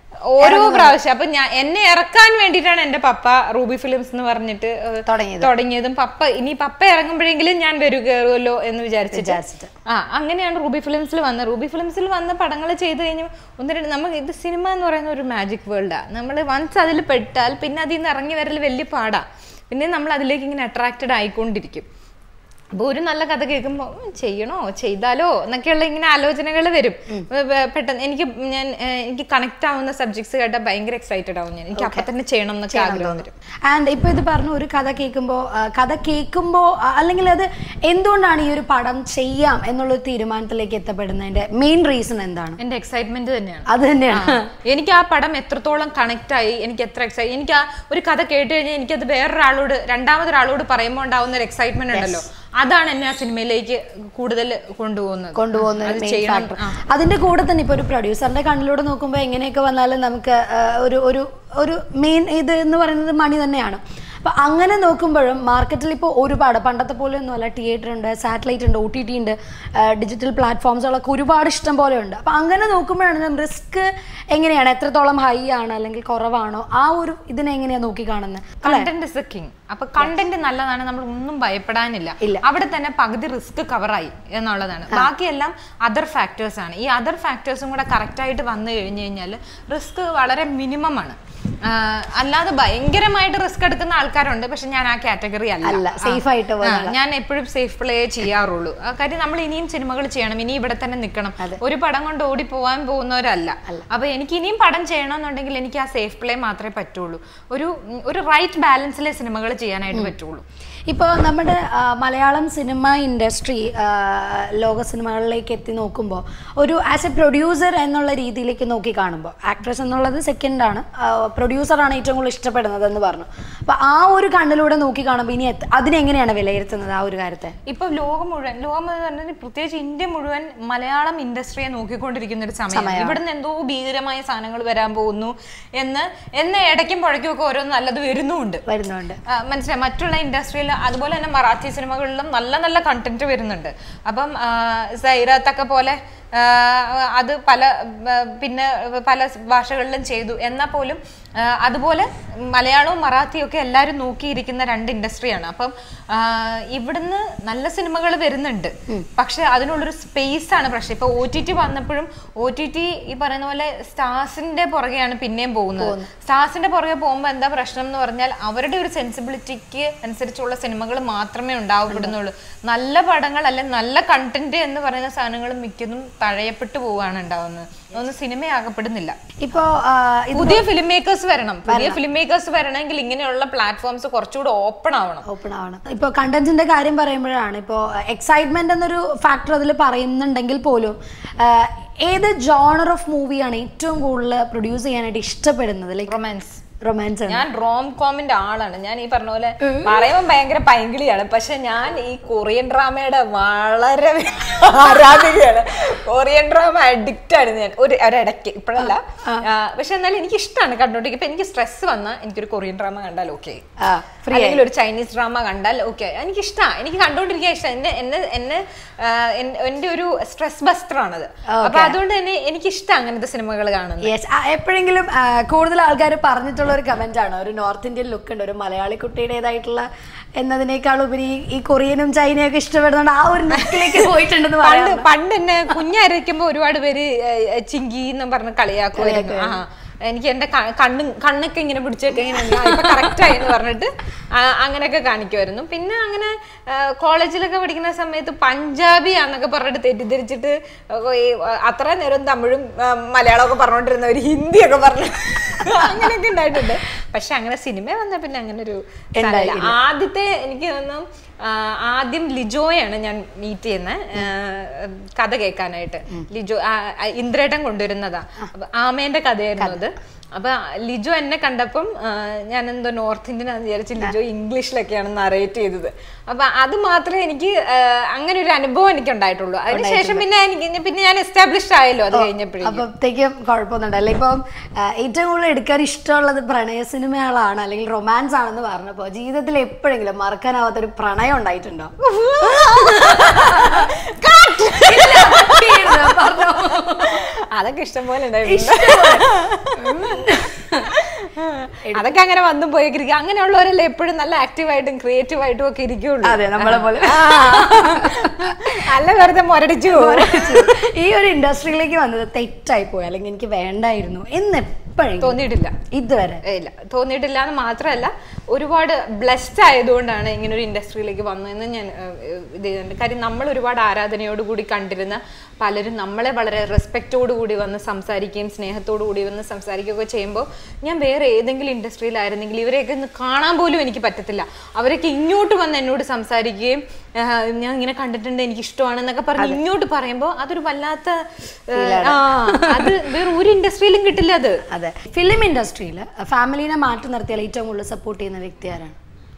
Speaker 2: ഓരോ പ്രാവശ്യം അപ്പൊ ഞാൻ എന്നെ ഇറക്കാൻ വേണ്ടിയിട്ടാണ് എന്റെ പപ്പ റൂബി ഫിലിംസ് എന്ന് പറഞ്ഞിട്ട് ഏഹ്,
Speaker 3: തുടങ്ങിയത്.
Speaker 2: തുടങ്ങിയതും പപ്പ ഇനി പപ്പ ഇറങ്ങുമ്പോഴെങ്കിലും ഞാൻ വരൂ കയറുമല്ലോ എന്ന് വിചാരിച്ചിട്ട്
Speaker 3: വിചാരിച്ചിട്ട്.
Speaker 2: ആ അങ്ങനെയാണ് റൂബി ഫിലിംസിൽ വന്നത് റൂബി ഫിലിംസിൽ വന്ന പടങ്ങൾ ചെയ്ത് കഴിഞ്ഞു ഒന്ന് രണ്ട് നമുക്ക് ഇത് സിനിമ എന്ന് പറയുന്ന ഒരു മാജിക് വേൾഡാണ് നമ്മൾ വൺസ് അതിൽ പെട്ടാൽ പിന്നെ അതിൽ നിന്ന് ഇറങ്ങി വരൽ വലിയ പാടാ പിന്നെ നമ്മൾ അതിലേക്ക് ഇങ്ങനെ അട്രാക്റ്റഡ് ആയിക്കൊണ്ടിരിക്കും അപ്പോൾ ഒരു നല്ല കഥ കേൾക്കുമ്പോൾ ചെയ്യണോ ചെയ്താലോ എന്നൊക്കെയുള്ള ഇങ്ങനെ ആലോചനകൾ വരും വെ- വെ- പെട്ടെന്ന് എനിക്ക് ഞാൻ ഏഹ്, എനിക്ക് കണക്ട് ആവുന്ന സബ്ജക്ട്സ് കേട്ടാൽ ഭയങ്കര എക്സൈറ്റഡ് ആവും ഞാൻ എനിക്ക് അപ്പം തന്നെ ചെയ്യണം എന്നൊക്കെ ആഗ്രഹം വരും
Speaker 3: ആൻഡ് ഇപ്പൊ ഇത് പറഞ്ഞു ഒരു കഥ കേൾക്കുമ്പോൾ കഥ കേൾക്കുമ്പോൾ അല്ലെങ്കിൽ അത് എന്തുകൊണ്ടാണ് ഈ ഒരു പടം ചെയ്യാം എന്നുള്ള ഒരു തീരുമാനത്തിലേക്ക് എത്തപ്പെടുന്നതിന്റെ മെയിൻ റീസൺ എന്താണ്
Speaker 2: എന്റെ എക്സൈറ്റ്മെന്റ് തന്നെയാണ്
Speaker 3: അത് തന്നെയാണ്
Speaker 2: ആ, എനിക്ക് ആ പടം എത്രത്തോളം കണക്ട് ആയി എനിക്ക് എത്ര എക്സൈറ്റ് എനിക്ക് ആ ഒരു കഥ കേട്ട് കഴിഞ്ഞാൽ എനിക്കത് വേറൊരാളോട് രണ്ടാമതൊരാളോട് പറയുമ്പോൾ ഉണ്ടാവുന്ന ഒരു എക്സൈറ്റ്മെന്റ് ഉണ്ടല്ലോ അതാണ് എന്നെ ആ സിനിമയിലേക്ക് കൂടുതൽ കൊണ്ടുപോകുന്നത്
Speaker 3: കൊണ്ടുപോകുന്ന
Speaker 2: അത്
Speaker 3: ഒരു മെയിൻ
Speaker 2: ചെയ്യണം.
Speaker 3: ഫാക്ടർ
Speaker 2: ആ.
Speaker 3: അതിന്റെ കൂടെ തന്നെ ഇപ്പൊ ഒരു പ്രൊഡ്യൂസറിന്റെ കണ്ണിലൂടെ നോക്കുമ്പോൾ എങ്ങനെയൊക്കെ വന്നാലും നമുക്ക് ആ, ഒരു ഒരു ഒരു മെയിൻ ഇത് എന്ന് പറയുന്നത് മണി തന്നെയാണ് അപ്പൊ അങ്ങനെ നോക്കുമ്പോഴും മാർക്കറ്റിൽ ഇപ്പോൾ ഒരുപാട് പണ്ടത്തെ പോലെ ഒന്നുമല്ല തിയേറ്റർ ഉണ്ട് സാറ്റലൈറ്റ് ഉണ്ട് ഒ ടി ടി ഉണ്ട് ഡിജിറ്റൽ പ്ലാറ്റ്ഫോംസുകളൊക്കെ ഒരുപാട് ഇഷ്ടം പോലെ ഉണ്ട് അപ്പൊ അങ്ങനെ നോക്കുമ്പോഴാണ് റിസ്ക് എങ്ങനെയാണ് എത്രത്തോളം ഹൈ ആണ് അല്ലെങ്കിൽ കുറവാണോ ആ ഒരു ഇതിനെ എങ്ങനെയാ നോക്കി കാണുന്നത്
Speaker 2: കണ്ടന്റ് ഇസ് എ കിങ് അപ്പൊ കണ്ടന്റ് നല്ലതാണ് നമ്മൾ ഒന്നും ഭയപ്പെടാനില്ല
Speaker 3: ഇല്ല.
Speaker 2: അവിടെ തന്നെ പകുതി റിസ്ക് കവറായി എന്നുള്ളതാണ് ബാക്കിയെല്ലാം അതർ ഫാക്ടേഴ്സ് ആണ് ഈ അതർ ഫാക്ടേഴ്സും കൂടെ കറക്റ്റ് ആയിട്ട് വന്നു കഴിഞ്ഞു കഴിഞ്ഞാൽ റിസ്ക് വളരെ മിനിമം ആണ് ആഹ് അല്ലാതെ ഭയങ്കരമായിട്ട് റിസ്ക് എടുക്കുന്ന ആൾക്കാരുണ്ട് പക്ഷെ ഞാൻ ആ കാറ്റഗറി അല്ല
Speaker 3: അല്ല, safe ആയിട്ട്
Speaker 2: ആ, ഞാൻ എപ്പോഴും സേഫ് പ്ലേ ചെയ്യാറുള്ളൂ ആ, കാര്യം നമ്മൾ ഇനിയും സിനിമകൾ ചെയ്യണം ഇനി ഇവിടെ തന്നെ നിൽക്കണം ഒരു പടം കൊണ്ട് ഓടി പോവാൻ പോകുന്നവരല്ല അപ്പൊ എനിക്ക് ഇനിയും പടം ചെയ്യണമെന്നുണ്ടെങ്കിൽ എനിക്ക് ആ സേഫ് പ്ലേ മാത്രമേ പറ്റുള്ളൂ ഒരു ഉം, ഒരു റൈറ്റ് ബാലൻസിലെ സിനിമകൾ ചെയ്യാനായിട്ട് പറ്റുള്ളൂ
Speaker 3: ഇപ്പോൾ നമ്മുടെ ആ, മലയാളം സിനിമ ഇൻഡസ്ട്രി ലോക സിനിമകളിലേക്ക് എത്തി നോക്കുമ്പോൾ ഒരു ആസ് എ പ്രൊഡ്യൂസർ എന്നുള്ള രീതിയിലേക്ക് നോക്കി കാണുമ്പോൾ ആക്ട്രസ് എന്നുള്ളത് സെക്കൻഡാണ് പ്രൊഡ്യൂസറാണ് ഏറ്റവും കൂടുതൽ ഇഷ്ടപ്പെടുന്നത് എന്ന് പറഞ്ഞു അപ്പോൾ ആ ഒരു കണ്ണിലൂടെ നോക്കി കാണുമ്പോൾ ഇനി എത്ത- അതിനെങ്ങനെയാണ് വിലയിരുത്തുന്നത് ആ ഒരു കാര്യത്തെ
Speaker 2: ഇപ്പൊ ലോകം മുഴുവൻ ലോകം എന്ന് പറഞ്ഞാൽ പ്രത്യേകിച്ച് ഇന്ത്യ മുഴുവൻ മലയാളം ഇൻഡസ്ട്രിയെ നോക്കിക്കൊണ്ടിരിക്കുന്ന ഒരു സമയം ഇവിടുന്ന് എന്തോ ഭീകരമായ സാധനങ്ങൾ വരാൻ പോകുന്നു എന്ന് എന്ന് ഇടയ്ക്കും പുഴയ്ക്കും ഒക്കെ ഓരോ നല്ലത് വരുന്നുമുണ്ട്
Speaker 3: വരുന്നുണ്ട്
Speaker 2: ആ, മനസ്സിലായി മറ്റുള്ള ഇൻഡസ്ട്രിയിൽ അതുപോലെ തന്നെ മറാഠി സിനിമകളിലും നല്ല നല്ല കണ്ടന്റ് വരുന്നുണ്ട് അപ്പം ആ, സൈറാത്തൊക്കെ പോലെ ആ, അത് പല ആ, പിന്നെ പല ഭാഷകളിലും ചെയ്തു എന്നാൽ പോലും ആ, അതുപോലെ മലയാളവും മറാഠിയും ഒക്കെ എല്ലാവരും നോക്കിയിരിക്കുന്ന രണ്ട് ഇൻഡസ്ട്രിയാണ് അപ്പം ആ, ഇവിടുന്ന് നല്ല സിനിമകൾ വരുന്നുണ്ട് പക്ഷെ അതിനുള്ളൊരു സ്പേസ് ആണ് പ്രശ്നം ഇപ്പൊ ഒ ടി ടി വന്നപ്പോഴും ഒ ടി ടി ഈ പറയുന്ന പോലെ സ്റ്റാർസിന്റെ പുറകെയാണ് പിന്നെയും പോകുന്നത് സ്റ്റാർസിന്റെ പുറകെ പോകുമ്പോൾ എന്താ പ്രശ്നം എന്ന് പറഞ്ഞാൽ അവരുടെ ഒരു സെൻസിബിലിറ്റിക്ക് അനുസരിച്ചുള്ള സിനിമകൾ മാത്രമേ ഉണ്ടാവപ്പെടുന്നുള്ളൂ നല്ല പടങ്ങൾ അല്ലെ നല്ല കണ്ടന്റ് എന്ന് പറയുന്ന സാധനങ്ങൾ മിക്കതും തഴയപ്പെട്ടു പോവുകയാണ് ഉണ്ടാവുന്നത് ഒന്നും സിനിമയാകപ്പെടുന്നില്ല
Speaker 3: ഇപ്പോൾ
Speaker 2: പുതിയ ഫിലിം മേക്കേഴ്സ് വരണം പുതിയ ഫിലിം മേക്കേഴ്സ് വരണമെങ്കിൽ ഇങ്ങനെയുള്ള പ്ലാറ്റ്ഫോംസ് കുറച്ചുകൂടെ ഓപ്പൺ ആവണം
Speaker 3: ഓപ്പൺ ആവണം ഇപ്പോൾ കണ്ടന്റിന്റെ കാര്യം പറയുമ്പോഴാണ് ഇപ്പോൾ എക്സൈറ്റ്മെന്റ് എന്നൊരു ഫാക്ടർ അതിൽ പറയുന്നുണ്ടെങ്കിൽ പോലും ആ, ഏത് ജോണർ ഓഫ് മൂവിയാണ് ഏറ്റവും കൂടുതൽ പ്രൊഡ്യൂസ് ചെയ്യാനായിട്ട് ഇഷ്ടപ്പെടുന്നത് ലൈക്ക്
Speaker 2: റൊമാൻസ്
Speaker 3: റൊമാൻസ് ആണ്
Speaker 2: ഞാൻ റോം കോമിന്റെ ആളാണ് ഞാൻ ഈ പറഞ്ഞ പോലെ പറയുമ്പോൾ ഭയങ്കര പൈങ്കിളിയാണ് പക്ഷെ ഞാൻ ഈ കൊറിയൻ ഡ്രാമയുടെ വളരെ ആരാധികയാണ് കൊറിയൻ ഡ്രാമ അഡിക്റ്റ് ആണ് ഞാൻ ഒരു ഒരിടയ്ക്ക് ഇപ്പോഴല്ല ആ, പക്ഷെ എന്നാലും എനിക്ക് ഇഷ്ടമാണ് കണ്ടോണ്ടിരിക്കും ഇപ്പൊ എനിക്ക് സ്ട്രെസ് വന്നാൽ എനിക്കൊരു കൊറിയൻ ഡ്രാമ കണ്ടാൽ ഓക്കെ
Speaker 3: ആ, free
Speaker 2: അല്ലെങ്കിൽ ഒരു ചൈനീസ് ഡ്രാമ കണ്ടാൽ ഓക്കെ എനിക്ക് ഇഷ്ടമാണ് എനിക്ക് കണ്ടുകൊണ്ടിരിക്കാൻ ഇഷ്ടം എന്നെ എന്നെ എന്നെ ആ, എൻ- എന്റെ ഒരു സ്ട്രെസ് ബസ്റ്റർ ആണത് അപ്പൊ അതുകൊണ്ട് തന്നെ എനിക്ക് ഇഷ്ടം അങ്ങനത്തെ സിനിമകൾ കാണുന്നത്
Speaker 3: യെസ് എപ്പോഴെങ്കിലും ആ, കൂടുതൽ ആൾക്കാർ പറഞ്ഞിട്ടുള്ള ഒരു കമന്റ് ആണ് ഒരു നോർത്ത് ഇന്ത്യൻ ലുക്ക് ഉണ്ട് ഒരു മലയാളി കുട്ടിയുടേതായിട്ടുള്ള എന്നതിനേക്കാൾ ഉപരി ഈ- ഈ കൊറിയനും ചൈനയും ഒക്കെ ഇഷ്ടപ്പെടുന്നുണ്ട് ആ ഒരു ലുക്കിലേക്ക് പോയിട്ടുണ്ടെന്ന്
Speaker 2: പണ്ട്
Speaker 3: പറയാം
Speaker 2: പണ്ട് എന്നെ കുഞ്ഞായിരിക്കുമ്പോ ഒരുപാട് പേര് ഏ, ഏ, ചിങ്കി എന്നും പറഞ്ഞ് കളിയാക്കുമായിരുന്നു ആ എനിക്ക് എന്റെ ക- കണ്ണ് കണ്ണൊക്കെ ഇങ്ങനെ പിടിച്ചൊക്കെ ഇങ്ങനെ ഉണ്ട്. ആ, ഇപ്പൊ കറക്റ്റ് ആയി എന്ന് പറഞ്ഞിട്ട് ആ, അങ്ങനെയൊക്കെ കാണിക്കുമായിരുന്നു പിന്നെ അങ്ങനെ ആ, കോളേജിലൊക്കെ പഠിക്കുന്ന സമയത്ത് പഞ്ചാബി ആന്നൊക്കെ പറഞ്ഞിട്ട് തെറ്റിദ്ധരിച്ചിട്ട് ഈ, ആ, അത്ര നേരം തമിഴും ആ, മലയാളമൊക്കെ പറഞ്ഞുകൊണ്ടിരുന്ന ഒരു ഹിന്ദിയൊക്കെ പറഞ്ഞു അങ്ങനെയൊക്കെ ഉണ്ടായിട്ടുണ്ട് പക്ഷെ അങ്ങനെ സിനിമ വന്ന പിന്നെ അങ്ങനെ ഒരു സാധനമില്ല. ആദ്യത്തെ എനിക്ക് തോന്നുന്നു ആ, ആദ്യം ലിജോയാണ് ഞാൻ മീറ്റ് ചെയ്യുന്നത് കഥ കേൾക്കാനായിട്ട് ലിജോ ആ, ആ, ഇന്ദ്രേട്ടൻ കൊണ്ടുവരുന്നതാ അപ്പൊ ആമേന്റെ കഥയായിരുന്നു അത് അപ്പൊ ലിജോ എന്നെ കണ്ടപ്പം ആ, ഞാൻ എന്തോ നോർത്ത് ഇന്ത്യൻ ആണെന്ന് വിചാരിച്ച് ലിജോ ഇംഗ്ലീഷിലൊക്കെയാണ് നറേറ്റ് ചെയ്തത് അപ്പൊ അത് മാത്രമേ എനിക്ക് ആ, അങ്ങനെ ഒരു അനുഭവം എനിക്ക് ഉണ്ടായിട്ടുള്ളൂ അതിനുശേഷം പിന്നെ എനിക്ക് പിന്നെ ഞാൻ എസ്റ്റാബ്ലിഷ്ഡ് ആയല്ലോ അത് കഴിഞ്ഞപ്പോഴേക്കും
Speaker 3: അപ്പത്തേക്കും കുഴപ്പമൊന്നുണ്ടല്ല ഇപ്പം ആ, ഏറ്റവും കൂടുതൽ എടുക്കാൻ ഇഷ്ടമുള്ളത് പ്രണയ സിനിമകളാണ് അല്ലെങ്കിൽ റൊമാൻസ് ആണെന്ന് പറഞ്ഞപ്പോ ജീവിതത്തിൽ എപ്പോഴെങ്കിലും മറക്കാനാവാത്ത ഒരു പ്രണയം ഉണ്ടായിട്ടുണ്ടോ ഇല്ല, പറഞ്ഞോ.
Speaker 2: അതൊക്കെ ഇഷ്ടം പോലെ ഉണ്ടായിരുന്നു അതൊക്കെ അങ്ങനെ വന്നും പോയിരിക്കും അങ്ങനെയുള്ളവരല്ലേ എപ്പോഴും നല്ല ആക്റ്റീവായിട്ടും ക്രിയേറ്റീവായിട്ടും ഒക്കെ ഇരിക്കുള്ളൂ
Speaker 3: അതെ നമ്മളെ പോലെ
Speaker 2: ആ. അല്ല വെറുതെ മുരടിച്ചു പോകും
Speaker 3: ഈ ഒരു ഇൻഡസ്ട്രിയിലേക്ക് വന്നത് തെറ്റായി പോയി അല്ലെങ്കിൽ എനിക്ക് വേണ്ടായിരുന്നു എന്ന് എപ്പോഴും
Speaker 2: തോന്നിയിട്ടില്ല
Speaker 3: ഇതുവരെ
Speaker 2: ഏ, ഇല്ല തോന്നിയിട്ടില്ല എന്ന് മാത്രമല്ല ഒരുപാട് ബ്ലെസ്ഡ് ആയതുകൊണ്ടാണ് ഇങ്ങനെ ഒരു ഇൻഡസ്ട്രിയിലേക്ക് വന്നതെന്ന് ഞാൻ ഏ, ഏ, ഇത് ചെയ്യുന്നുണ്ട് കാര്യം നമ്മൾ ഒരുപാട് ആരാധനയോട് കൂടി കണ്ടിരുന്ന പലരും നമ്മളെ വളരെ റെസ്പെക്റ്റോട് കൂടി വന്ന് സംസാരിക്കുകയും സ്നേഹത്തോടു കൂടി വന്ന് സംസാരിക്കുകയൊക്കെ ചെയ്യുമ്പോൾ ഞാൻ വേറെ ഏതെങ്കിലും ഇൻഡസ്ട്രിയിലായിരുന്നെങ്കിൽ ഇവരെയൊക്കെ ഒന്ന് കാണാൻ പോലും എനിക്ക് പറ്റത്തില്ല അവരൊക്കെ ഇങ്ങോട്ട് വന്ന് എന്നോട് സംസാരിക്കുകയും ആ, ഞാൻ ഇങ്ങനെ കണ്ടിട്ടുണ്ട് എനിക്ക് ഇഷ്ടമാണെന്നൊക്കെ പറഞ്ഞ് ഇങ്ങോട്ട് പറയുമ്പോൾ അതൊരു വല്ലാത്ത ഏ, ആ അത് വേറെ ഒരു ഇൻഡസ്ട്രിയിലും കിട്ടില്ല അത്
Speaker 3: അതെ ഫിലിം ഇൻഡസ്ട്രിയിൽ ഫാമിലിനെ മാറ്റി നിർത്തിയാൽ ഏറ്റവും കൂടുതൽ സപ്പോർട്ട് ചെയ്യുന്ന വ്യക്തി ആരാണ്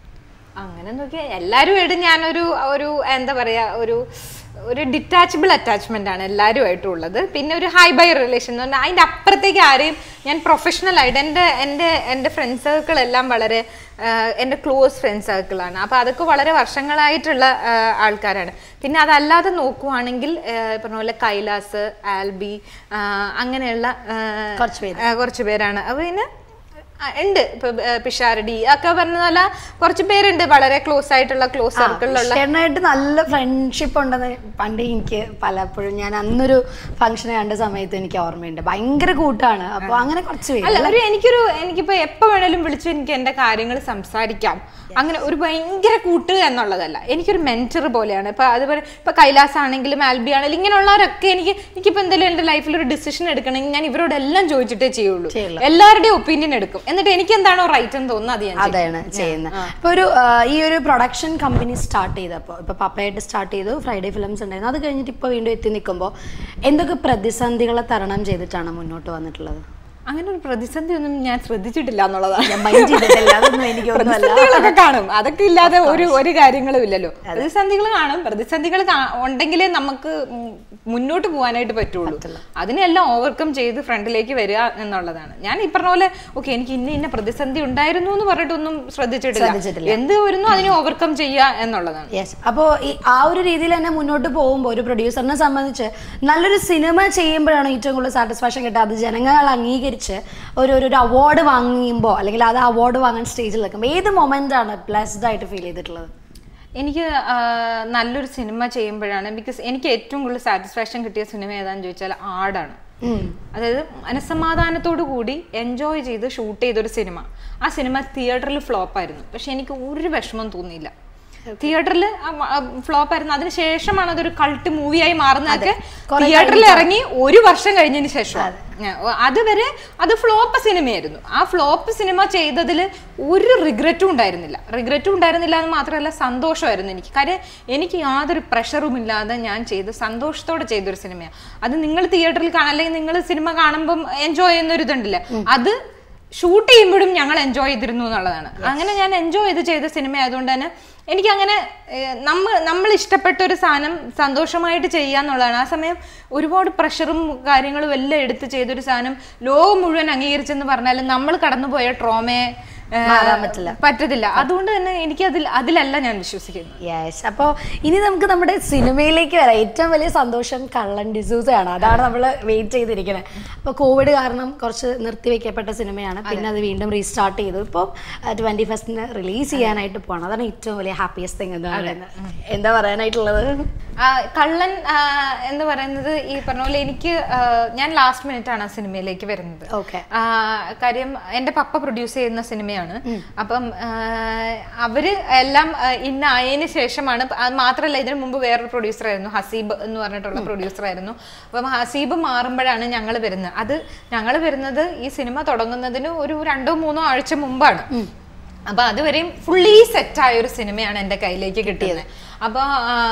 Speaker 2: അങ്ങനെ നോക്കിയാൽ എല്ലാവരുമായിട്ട് ഞാനൊരു ഒരു എന്താ പറയാ ഒരു ഒരു ഡിറ്റാച്ചബിൾ അറ്റാച്ച്മെന്റ് ആണ് എല്ലാവരുമായിട്ടും ഉള്ളത് പിന്നെ ഒരു ഹൈ ബൈ റിലേഷൻ എന്ന് പറഞ്ഞാൽ അതിൻ്റെ അപ്പുറത്തേക്ക് ആരെയും ഞാൻ പ്രൊഫഷണൽ ആയിട്ട് എൻ്റെ എൻ്റെ എൻ്റെ ഫ്രണ്ട് സർക്കിൾ എല്ലാം വളരെ ആഹ്, എൻ്റെ ക്ലോസ് ഫ്രണ്ട് സർക്കിളാണ് അപ്പോൾ അതൊക്കെ വളരെ വർഷങ്ങളായിട്ടുള്ള ആഹ്, ആൾക്കാരാണ് പിന്നെ അതല്ലാതെ നോക്കുവാണെങ്കിൽ ആഹ്, പറഞ്ഞ പോലെ കൈലാസ് ആൽബി ആഹ്, അങ്ങനെയുള്ള ആഹ്,
Speaker 3: കുറച്ച് പേര്.
Speaker 2: ആഹ്, കുറച്ച് പേരാണ് അപ്പോൾ പിന്നെ ആ, ഉണ്ട് ഇപ്പൊ ഏ, പിഷാരടി ഒക്കെ പറഞ്ഞ പോലെ കുറച്ച് പേരുണ്ട് വളരെ ക്ലോസ് ആയിട്ടുള്ള ക്ലോസ് സർക്കിളിലുള്ള
Speaker 3: ചേട്ടനായിട്ട് നല്ല ഫ്രണ്ട്ഷിപ്പ് ഉണ്ടെന്ന് പണ്ട് എനിക്ക് പലപ്പോഴും ഞാൻ അന്നൊരു ഫംഗ്ഷൻ കണ്ട സമയത്ത് എനിക്ക് ഓർമ്മയുണ്ട് ഭയങ്കര കൂട്ടാണ് അപ്പൊ അങ്ങനെ കുറച്ച് പേര്
Speaker 2: അല്ല ഒരു എനിക്കൊരു എനിക്കിപ്പോ എപ്പോ വേണേലും വിളിച്ച് എനിക്ക് എന്റെ കാര്യങ്ങൾ സംസാരിക്കാം അങ്ങനെ ഒരു ഭയങ്കര കൂട്ട് എന്നുള്ളതല്ല എനിക്കൊരു മെന്റർ പോലെയാണ് ഇപ്പൊ അതുപോലെ ഇപ്പൊ കൈലാസ് ആണെങ്കിലും ആൽബി ആണെങ്കിലും ഇങ്ങനെയുള്ളവരൊക്കെ എനിക്ക് എനിക്കിപ്പോ എന്തെങ്കിലും എന്റെ ലൈഫിൽ ഒരു ഡിസിഷൻ എടുക്കണമെങ്കിൽ ഞാൻ ഇവരോടെല്ലാം ചോദിച്ചിട്ടേ ചെയ്യുള്ളൂ
Speaker 3: ചെയ്യുള്ളൂ.
Speaker 2: എല്ലാവരുടെയും ഒപ്പീനിയൻ എടുക്കും എന്നിട്ട് എനിക്ക് എന്താണോ റൈറ്റ് എന്ന് തോന്നുന്നത് അത് ഞാൻ ചെയ്യും.
Speaker 3: അതാണ് ചെയ്യുന്നത് ഇപ്പൊ ഒരു ആ, ഈ ഒരു പ്രൊഡക്ഷൻ കമ്പനി സ്റ്റാർട്ട് ചെയ്തപ്പോൾ ഇപ്പൊ പപ്പയായിട്ട് സ്റ്റാർട്ട് ചെയ്തു ഫ്രൈഡേ ഫിലിംസ് ഉണ്ടായിരുന്നു അത് കഴിഞ്ഞിട്ട് ഇപ്പൊ വീണ്ടും എത്തി നിൽക്കുമ്പോൾ എന്തൊക്കെ പ്രതിസന്ധികളെ തരണം ചെയ്തിട്ടാണ് മുന്നോട്ട് വന്നിട്ടുള്ളത്
Speaker 2: അങ്ങനെ ഒരു പ്രതിസന്ധി ഒന്നും ഞാൻ ശ്രദ്ധിച്ചിട്ടില്ല എന്നുള്ളതാണ്
Speaker 3: ഞാൻ മൈൻഡ് ചെയ്തിട്ടില്ല അതൊന്നും എനിക്ക് ഒന്നുമല്ല
Speaker 2: പ്രതിസന്ധികളൊക്കെ കാണും അതൊക്കെ ഇല്ലാതെ ഒരു ഒരു കാര്യങ്ങളും ഇല്ലല്ലോ പ്രതിസന്ധികൾ കാണും പ്രതിസന്ധികൾ കാ- ഉണ്ടെങ്കിലേ നമുക്ക് ഉം മുന്നോട്ട് പോകാനായിട്ട് പറ്റുള്ളൂ അതിനെല്ലാം ഓവർകം ചെയ്ത് ഫ്രണ്ടിലേക്ക് വരിക എന്നുള്ളതാണ് ഞാൻ ഈ പറഞ്ഞ പോലെ ഓക്കെ എനിക്ക് ഇന്ന ഇന്ന പ്രതിസന്ധി ഉണ്ടായിരുന്നു എന്ന് പറഞ്ഞിട്ടൊന്നും ശ്രദ്ധിച്ചിട്ടില്ല
Speaker 3: ശ്രദ്ധിച്ചിട്ടില്ല.
Speaker 2: എന്ത് വരുന്നു അതിനെ ഓവർകം ചെയ്യുക എന്നുള്ളതാണ്
Speaker 3: യെസ് അപ്പോൾ ഈ ആ ഒരു രീതിയിൽ തന്നെ മുന്നോട്ട് പോകുമ്പോൾ ഒരു പ്രൊഡ്യൂസറിനെ സംബന്ധിച്ച് നല്ലൊരു സിനിമ ചെയ്യുമ്പോഴാണ് ഏറ്റവും കൂടുതൽ സാറ്റിസ്ഫാക്ഷൻ കിട്ടുക അത് ജനങ്ങൾ അംഗീകരിച്ച് ഒരു ഒരു അവാർഡ് വാങ്ങുമ്പോൾ അല്ലെങ്കിൽ അത് അവാർഡ് വാങ്ങാൻ സ്റ്റേജിൽ നിൽക്കുമ്പോൾ ഏത് മൊമെന്റ് ആണ് ബ്ലെസ്ഡ് ആയിട്ട് ഫീൽ ചെയ്തിട്ടുള്ളത്
Speaker 2: എനിക്ക് ആ, നല്ലൊരു സിനിമ ചെയ്യുമ്പോഴാണ് ബിക്കോസ് എനിക്ക് ഏറ്റവും കൂടുതൽ സാറ്റിസ്ഫാക്ഷൻ കിട്ടിയ സിനിമ ഏതാണെന്ന് ചോദിച്ചാൽ ആടാണ്
Speaker 3: ഉം.
Speaker 2: അതായത് മനസ്സമാധാനത്തോടു കൂടി എൻജോയ് ചെയ്ത് ഷൂട്ട് ചെയ്തൊരു സിനിമ ആ സിനിമ തിയേറ്ററിൽ ഫ്ലോപ്പ് ആയിരുന്നു പക്ഷെ എനിക്ക് ഒരു വിഷമം തോന്നിയില്ല തിയേറ്ററിൽ ഫ്ലോപ്പ് ആയിരുന്നു അതിന് ശേഷമാണ് അതൊരു കൾട്ട് മൂവിയായി മാറുന്നതൊക്കെ തിയേറ്ററിൽ ഇറങ്ങി ഒരു വർഷം കഴിഞ്ഞതിന് ശേഷം അതുവരെ അത് ഫ്ലോപ്പ് സിനിമയായിരുന്നു ആ ഫ്ലോപ്പ് സിനിമ ചെയ്തതിൽ ഒരു റിഗ്രറ്റും ഉണ്ടായിരുന്നില്ല റിഗ്രറ്റും ഉണ്ടായിരുന്നില്ല എന്ന് മാത്രമല്ല സന്തോഷമായിരുന്നു എനിക്ക് കാര്യം എനിക്ക് യാതൊരു പ്രഷറും ഇല്ലാതെ ഞാൻ ചെയ്ത് സന്തോഷത്തോടെ ചെയ്തൊരു സിനിമയാണ് അത് നിങ്ങൾ തിയേറ്ററിൽ കാണാൻ അല്ലെങ്കിൽ നിങ്ങൾ സിനിമ കാണുമ്പം എൻജോയ് ചെയ്യുന്ന ഒരു ഇതുണ്ടല്ലേ അത് ഷൂട്ട് ചെയ്യുമ്പോഴും ഞങ്ങൾ എൻജോയ് ചെയ്തിരുന്നു എന്നുള്ളതാണ് അങ്ങനെ ഞാൻ എൻജോയ് ചെയ്ത് ചെയ്ത സിനിമ ആയതുകൊണ്ട് തന്നെ എനിക്കങ്ങനെ ഏഹ്, നമ്മ നമ്മൾ ഇഷ്ടപ്പെട്ട ഒരു സാധനം സന്തോഷമായിട്ട് ചെയ്യുക എന്നുള്ളതാണ് ആ സമയം ഒരുപാട് പ്രഷറും കാര്യങ്ങളും എല്ലാം എടുത്ത് ചെയ്തൊരു സാധനം ലോകം മുഴുവൻ അംഗീകരിച്ചെന്ന് പറഞ്ഞാലും നമ്മൾ കടന്നുപോയ ട്രോമയെ ഏഹ്,
Speaker 3: മാറാൻ പറ്റില്ല.
Speaker 2: പറ്റത്തില്ല അതുകൊണ്ട് തന്നെ എനിക്ക് അതിൽ അതിലല്ല ഞാൻ വിശ്വസിക്കുന്നത്
Speaker 3: യെസ് അപ്പോൾ ഇനി നമുക്ക് നമ്മുടെ സിനിമയിലേക്ക് വരാം ഏറ്റവും വലിയ സന്തോഷം കള്ളൻ ഡിസൂസയാണ് അതാണ് നമ്മൾ വെയിറ്റ് ചെയ്തിരിക്കുന്നത് അപ്പോൾ കോവിഡ് കാരണം കുറച്ച് നിർത്തിവെക്കപ്പെട്ട സിനിമയാണ് പിന്നെ അത് വീണ്ടും റീസ്റ്റാർട്ട് ചെയ്തു ഇപ്പോൾ ട്വൻറ്റി ഫസ്റ്റിന് റിലീസ് ചെയ്യാനായിട്ട് പോകണം അതാണ് ഏറ്റവും വലിയ ഹാപ്പിയസ്റ്റ് തിങ് എന്ന് പറയുന്നത് എന്താ പറയാനായിട്ടുള്ളത്
Speaker 2: ആ, കള്ളൻ ആ, എന്ന് പറയുന്നത് ഈ പറഞ്ഞ പോലെ എനിക്ക് ആ, ഞാൻ ലാസ്റ്റ് മിനിറ്റ് ആണ് ആ സിനിമയിലേക്ക് വരുന്നത്
Speaker 3: ഓക്കെ
Speaker 2: ആ, കാര്യം എൻ്റെ പപ്പ പ്രൊഡ്യൂസ് ചെയ്യുന്ന സിനിമയാണ് അപ്പം ആ, അവര് എല്ലാം ആ, ഇന്ന ആയതിനു ശേഷമാണ് അത് മാത്രമല്ല ഇതിനു മുമ്പ് വേറൊരു പ്രൊഡ്യൂസർ ആയിരുന്നു ഹസീബ് എന്ന് പറഞ്ഞിട്ടുള്ള പ്രൊഡ്യൂസർ ആയിരുന്നു അപ്പം ഹസീബ് മാറുമ്പോഴാണ് ഞങ്ങൾ വരുന്നത് അത് ഞങ്ങൾ വരുന്നത് ഈ സിനിമ തുടങ്ങുന്നതിന് ഒരു രണ്ടോ മൂന്നോ ആഴ്ച മുമ്പാണ് അപ്പൊ അതുവരെയും ഫുള്ളി സെറ്റായ ഒരു സിനിമയാണ് എൻ്റെ കയ്യിലേക്ക് കിട്ടിയത് അപ്പോൾ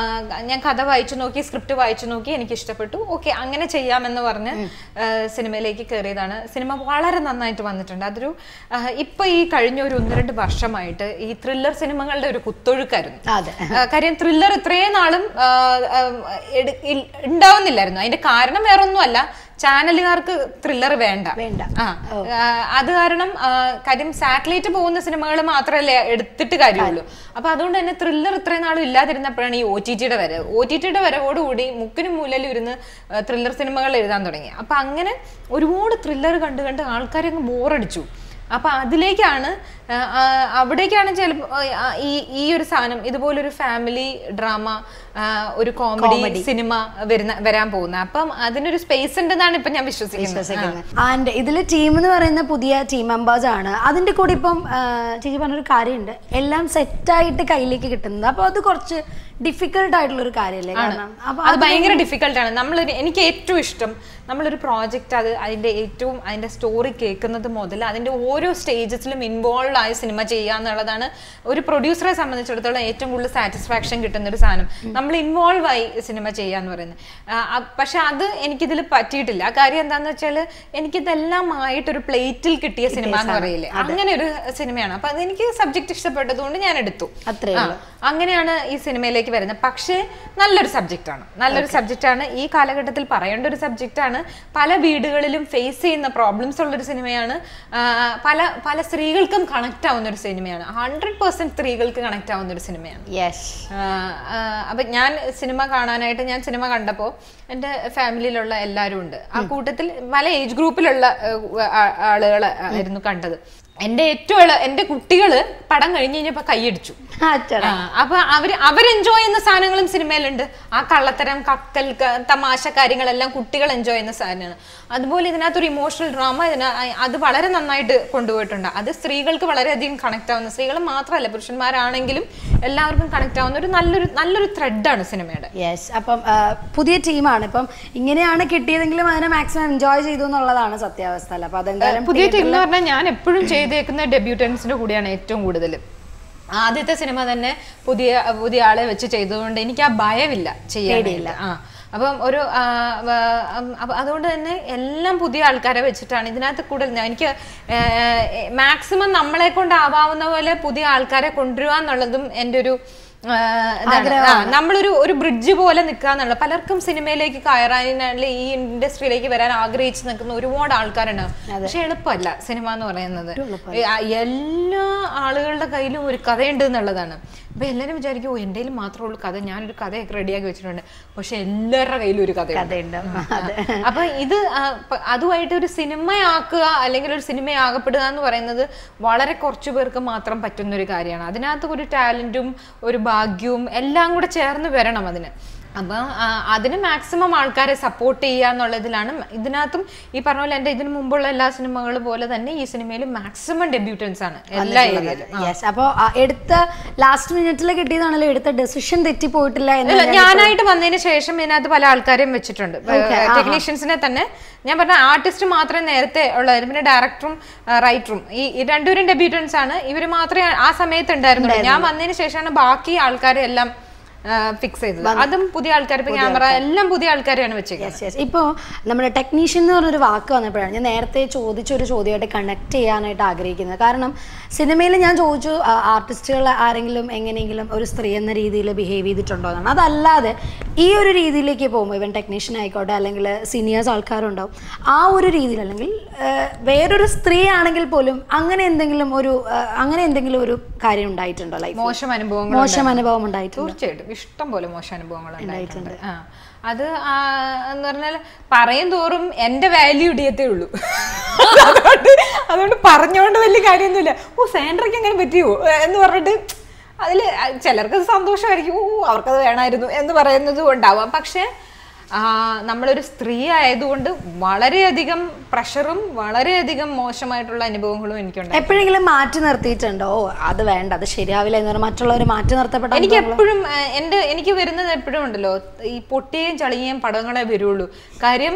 Speaker 2: ഞാൻ കഥ വായിച്ചു നോക്കി സ്ക്രിപ്റ്റ് വായിച്ചു നോക്കി എനിക്ക് ഇഷ്ടപ്പെട്ടു ഓക്കെ അങ്ങനെ ചെയ്യാമെന്ന് പറഞ്ഞ് ആ, സിനിമയിലേക്ക് കയറിയതാണ് സിനിമ വളരെ നന്നായിട്ട് വന്നിട്ടുണ്ട് അതൊരു ആ, ഇപ്പൊ ഈ കഴിഞ്ഞ ഒരു ഒന്ന് രണ്ട് വർഷമായിട്ട് ഈ ത്രില്ലർ സിനിമകളുടെ ഒരു കുത്തൊഴുക്കായിരുന്നു
Speaker 3: അതെ
Speaker 2: ആ, കാര്യം ത്രില്ലർ ഇത്രയും നാളും ആ, ആ, എടു- ഇൽ- ഉണ്ടാവുന്നില്ലായിരുന്നു അതിന്റെ കാരണം വേറൊന്നുമല്ല ചാനലുകാർക്ക് ത്രില്ലർ വേണ്ട
Speaker 3: വേണ്ട.
Speaker 2: ആ ആ, അത് കാരണം ആ, കാര്യം സാറ്റലൈറ്റ് പോകുന്ന സിനിമകൾ മാത്രമല്ലേ എടുത്തിട്ട് കാര്യമുള്ളൂ അപ്പൊ അതുകൊണ്ട് തന്നെ ത്രില്ലർ ഇത്രയും നാളും ഇല്ലാതിരുന്നപ്പോഴാണ് ഈ ഒ ടി ടിയുടെ വരവ് ഒ ടി ടിയുടെ വരവോടുകൂടി മുക്കിനും മൂലയിലും ഇരുന്ന് ത്രില്ലർ സിനിമകൾ എഴുതാൻ തുടങ്ങി അപ്പൊ അങ്ങനെ ഒരുപാട് ത്രില്ലർ കണ്ട് കണ്ട് ആൾക്കാരെ അങ്ങ് ബോറടിച്ചു അപ്പൊ അതിലേക്കാണ് ആ, ആ, അവിടേക്കാണ് ചിലപ്പോ ആ, ഈ ഈ ഒരു സാധനം ഇതുപോലൊരു ഫാമിലി ഡ്രാമ ഒരു കോമഡി സിനിമ വരുന്ന വരാൻ പോകുന്നത് അപ്പം അതിനൊരു സ്പേസ് ഉണ്ടെന്നാണ് ഇപ്പൊ ഞാൻ വിശ്വസിക്കുന്നത്
Speaker 3: ആൻഡ് ഇതിൽ ടീം എന്ന് പറയുന്ന പുതിയ ടീം മെമ്പേഴ്സ് ആണ് അതിന്റെ കൂടെ ഇപ്പം ആ, ചേച്ചി പറഞ്ഞൊരു കാര്യമുണ്ട് എല്ലാം സെറ്റായിട്ട് കയ്യിലേക്ക് കിട്ടുന്നത് അപ്പൊ അത് കുറച്ച് ഡിഫിക്കൽട്ട് ആയിട്ടുള്ള ഒരു കാര്യമല്ലേ കാരണം അപ്പൊ
Speaker 2: അത് ഭയങ്കര ഡിഫിക്കൽട്ടാണ് നമ്മളൊരു എനിക്ക് ഏറ്റവും ഇഷ്ടം നമ്മളൊരു പ്രോജക്റ്റ് അത് അതിന്റെ ഏറ്റവും അതിന്റെ സ്റ്റോറി കേൾക്കുന്നത് മുതൽ അതിന്റെ ഓരോ സ്റ്റേജസിലും ഇൻവോൾവ് ആയ സിനിമ ചെയ്യുക എന്നുള്ളതാണ് ഒരു പ്രൊഡ്യൂസറെ സംബന്ധിച്ചിടത്തോളം ഏറ്റവും കൂടുതൽ സാറ്റിസ്ഫാക്ഷൻ കിട്ടുന്ന ഒരു സാധനം നമ്മൾ ഇൻവോൾവ് ആയി സിനിമ ചെയ്യാന്ന് പറയുന്നത് ആ, അ- പക്ഷെ അത് എനിക്കിതിൽ പറ്റിയിട്ടില്ല കാര്യം എന്താന്ന് വെച്ചാൽ എനിക്കിതെല്ലാം ആയിട്ടൊരു പ്ലേറ്റിൽ കിട്ടിയ സിനിമ എന്ന് പറയില്ലേ അങ്ങനെ ഒരു സിനിമയാണ് അപ്പൊ അതെനിക്ക് സബ്ജക്ട് ഇഷ്ടപ്പെട്ടതുകൊണ്ട് ഞാൻ എടുത്തു
Speaker 3: അത്രേ
Speaker 2: ആ, അങ്ങനെയാണ് ഈ സിനിമയിലേക്ക് വരുന്നത് പക്ഷേ നല്ലൊരു സബ്ജക്റ്റ് ആണ് നല്ലൊരു സബ്ജക്റ്റ് ആണ് ഈ കാലഘട്ടത്തിൽ പറയേണ്ട ഒരു സബ്ജക്റ്റ് ആണ് പല വീടുകളിലും ഫേസ് ചെയ്യുന്ന പ്രോബ്ലംസ് ഉള്ള ഒരു സിനിമയാണ് ആ, പല പല സ്ത്രീകൾക്കും കണക്ട് ആവുന്ന ഒരു സിനിമയാണ് ഹൺഡ്രഡ് പെർസെന്റ് സ്ത്രീകൾക്ക് കണക്ട് ആവുന്ന ഒരു സിനിമയാണ്
Speaker 3: യെസ്
Speaker 2: ആ, ആ, അപ്പൊ ഞാൻ സിനിമ കാണാനായിട്ട് ഞാൻ സിനിമ കണ്ടപ്പോ എൻ്റെ ഫാമിലിയിലുള്ള എല്ലാവരും ഉണ്ട് ആ കൂട്ടത്തിൽ പല ഏജ് ഗ്രൂപ്പിലുള്ള ആളുകൾ ആയിരുന്നു കണ്ടത് എൻ്റെ ഏറ്റവും ഇള എൻ്റെ കുട്ടികള് പടം കഴിഞ്ഞ് കഴിഞ്ഞപ്പോ കൈയടിച്ചു
Speaker 3: അച്ചടാ
Speaker 2: ആ, അപ്പൊ അവര് അവർ എൻജോയ് ചെയ്യുന്ന സാധനങ്ങളും സിനിമയിലുണ്ട് ആ കള്ളത്തരം കക്കൽ ക- തമാശ കാര്യങ്ങളെല്ലാം കുട്ടികൾ എൻജോയ് ചെയ്യുന്ന സാധനമാണ് അതുപോലെ ഇതിനകത്തൊരു ഇമോഷണൽ ഡ്രാമ ഇതിന അത് വളരെ നന്നായിട്ട് കൊണ്ടുപോയിട്ടുണ്ട് അത് സ്ത്രീകൾക്ക് വളരെയധികം കണക്ട് ആവുന്ന സ്ത്രീകൾ മാത്രമല്ല പുരുഷന്മാരാണെങ്കിലും എല്ലാവർക്കും കണക്ട് ആവുന്ന ഒരു നല്ലൊരു നല്ലൊരു ത്രെഡാണ് സിനിമയുടെ
Speaker 3: യെസ് അപ്പം ആ, പുതിയ ടീമാണ് ഇപ്പം ഇങ്ങനെയാണ് കിട്ടിയതെങ്കിലും അതിനെ മാക്സിമം എൻജോയ് ചെയ്തു എന്നുള്ളതാണ് സത്യാവസ്ഥ അല്ല അപ്പൊ അതെന്തായാലും
Speaker 2: പുതിയ ടീം എന്ന് പറഞ്ഞാൽ ഞാൻ എപ്പോഴും ചെയ്തേക്കുന്ന ഡെബ്യൂട്ടൻസിന്റെ കൂടെയാണ് ഏറ്റവും കൂടുതൽ ആദ്യത്തെ സിനിമ തന്നെ പുതിയ പുതിയ ആളെ വെച്ച് ചെയ്തതുകൊണ്ട് എനിക്ക് ആ ഭയമില്ല ചെയ്യാനില്ല ആ അപ്പം ഒരു ആ, വ- ഉം, അപ്പൊ അതുകൊണ്ട് തന്നെ എല്ലാം പുതിയ ആൾക്കാരെ വെച്ചിട്ടാണ് ഇതിനകത്ത് കൂടുതൽ ഞാൻ- എനിക്ക് മാക്സിമം നമ്മളെ കൊണ്ടാവാവുന്ന പോലെ പുതിയ ആൾക്കാരെ കൊണ്ടുവരിക എന്നുള്ളതും എൻ്റെ ഒരു ആ, ഇതാണ്. ആ, നമ്മളൊരു ഒരു ബ്രിഡ്ജ് പോലെ നിൽക്കുക എന്നുള്ള പലർക്കും സിനിമയിലേക്ക് കയറാൻ അല്ലെങ്കിൽ ഈ ഇൻഡസ്ട്രിയിലേക്ക് വരാൻ ആഗ്രഹിച്ച് നിൽക്കുന്ന ഒരുപാട് ആൾക്കാരുണ്ടാവും പക്ഷെ എളുപ്പമല്ല സിനിമ എന്ന് പറയുന്നത് ഏ, ആ, എല്ലാ ആളുകളുടെ കയ്യിലും ഒരു കഥയുണ്ട് എന്നുള്ളതാണ് അപ്പൊ എല്ലാവരും വിചാരിക്കും ഓ എൻ്റെ കയ്യിൽ മാത്രമേ ഉള്ളൂ കഥ ഞാനൊരു കഥയൊക്കെ റെഡിയാക്കി വെച്ചിട്ടുണ്ട് പക്ഷെ എല്ലാവരുടെ കയ്യിലും ഒരു കഥയുണ്ട്
Speaker 3: കഥയുണ്ട് അതെ
Speaker 2: അപ്പൊ ഇത് ആ, പ- അതുമായിട്ട് ഒരു സിനിമയാക്കുക അല്ലെങ്കിൽ ഒരു സിനിമയാകപ്പെടുക എന്ന് പറയുന്നത് വളരെ കുറച്ചു പേർക്ക് മാത്രം പറ്റുന്ന ഒരു കാര്യമാണ് അതിനകത്ത് ഒരു ടാലന്റും ഒരു ഭാഗ്യവും എല്ലാം കൂടെ ചേർന്ന് വരണം അതിന് അപ്പൊ ആ, അതിന് മാക്സിമം ആൾക്കാരെ സപ്പോർട്ട് ചെയ്യുക എന്നുള്ളതിലാണ് ഇതിനകത്തും ഈ പറഞ്ഞ പോലെ എന്റെ ഇതിനു മുമ്പുള്ള എല്ലാ സിനിമകളും പോലെ തന്നെ ഈ സിനിമയിൽ മാക്സിമം ഡെബ്യൂട്ടൻസ് ആണ് എല്ലാ ഏരിയയിലും
Speaker 3: യെസ് അപ്പൊ ആ, എടുത്ത ലാസ്റ്റ് മിനിറ്റിൽ കിട്ടിയതാണല്ലോ എടുത്ത ഡെസിഷൻ തെറ്റിപ്പോയിട്ടില്ല എന്ന്
Speaker 2: അല്ല ഞാനായിട്ട് വന്നതിന് ശേഷം ഇതിനകത്ത് പല ആൾക്കാരെയും വെച്ചിട്ടുണ്ട് ടെക്നീഷ്യൻസിനെ തന്നെ ഞാൻ പറഞ്ഞ ആർട്ടിസ്റ്റ് മാത്രമേ നേരത്തെ ഉള്ളായിരുന്നു പിന്നെ ഡയറക്ടറും റൈറ്ററും ഈ ഈ രണ്ടുപേരും ഡെബ്യൂട്ടൻസ് ആണ് ഇവർ മാത്രമേ ആ സമയത്ത് ഉണ്ടായിരുന്നുള്ളൂ ഞാൻ വന്നതിന് ശേഷമാണ് ബാക്കി ആൾക്കാരെ എല്ലാം ഫിക്സ് ചെയ്തത് അതും പുതിയ ആൾക്കാർ ഇപ്പൊ ക്യാമറ എല്ലാം പുതിയ ആൾക്കാരെയാണ് വെച്ചേക്കുന്നത്
Speaker 3: യെസ് യെസ് ഇപ്പോൾ നമ്മുടെ ടെക്നീഷ്യൻ എന്ന് പറഞ്ഞൊരു വാക്ക് വന്നപ്പോഴാണ് ഞാൻ നേരത്തെ ചോദിച്ച ഒരു ചോദ്യമായിട്ട് കണക്ട് ചെയ്യാനായിട്ട് ആഗ്രഹിക്കുന്നത് കാരണം സിനിമയിൽ ഞാൻ ചോദിച്ചു ആർട്ടിസ്റ്റുകൾ ആരെങ്കിലും എങ്ങനെയെങ്കിലും ഒരു സ്ത്രീ എന്ന രീതിയിൽ ബിഹേവ് ചെയ്തിട്ടുണ്ടോ എന്നാണ് അതല്ലാതെ ഈ ഒരു രീതിയിലേക്ക് പോകുമ്പോൾ ഇവൻ ടെക്നീഷ്യൻ ആയിക്കോട്ടെ അല്ലെങ്കിൽ സീനിയേഴ്സ് ആൾക്കാരുണ്ടാവും ആ ഒരു രീതിയിൽ അല്ലെങ്കിൽ ആ, വേറൊരു സ്ത്രീ ആണെങ്കിൽ പോലും അങ്ങനെ എന്തെങ്കിലും ഒരു ആ, അങ്ങനെ എന്തെങ്കിലും ഒരു കാര്യം ഉണ്ടായിട്ടുണ്ടോ ലൈഫ്
Speaker 2: മോശം അനുഭവങ്ങൾ
Speaker 3: മോശം അനുഭവം ഉണ്ടായിട്ടുണ്ട്
Speaker 2: തീർച്ചയായിട്ടും ഇഷ്ടം പോലെ മോശം അനുഭവങ്ങൾ ഉണ്ടായിട്ടുണ്ട് ആ അത് ആ, എന്ന് പറഞ്ഞാൽ പറയും തോറും എന്റെ വാല്യൂ ഇടിയത്തേ ഉള്ളൂ അതുകൊണ്ട് അതുകൊണ്ട് പറഞ്ഞുകൊണ്ട് വലിയ കാര്യമൊന്നുമില്ല ഓ സാൻഡ്രയ്ക്ക് അങ്ങനെ പറ്റിയോ എന്ന് പറഞ്ഞിട്ട് അതിൽ ചിലർക്ക് അത് സന്തോഷമായിരിക്കും ഓ അവർക്കത് വേണമായിരുന്നു എന്ന് പറയുന്നത് ഉണ്ടാവാം പക്ഷേ ആ, നമ്മളൊരു സ്ത്രീ ആയതുകൊണ്ട് വളരെയധികം പ്രഷറും വളരെയധികം മോശമായിട്ടുള്ള അനുഭവങ്ങളും എനിക്കുണ്ടായി
Speaker 3: എപ്പോഴെങ്കിലും മാറ്റി നിർത്തിയിട്ടുണ്ടോ ഓ അത് വേണ്ട അത് ശരിയാവില്ല എന്ന് പറഞ്ഞാൽ മറ്റുള്ളവർ മാറ്റി നിർത്തപ്പെട്ട
Speaker 2: എനിക്ക് എപ്പോഴും എൻ്റെ എനിക്ക് വരുന്നത് എപ്പോഴും ഉണ്ടല്ലോ ഈ പൊട്ടിയും ചളിയും പടങ്ങളെ വരുള്ളൂ കാര്യം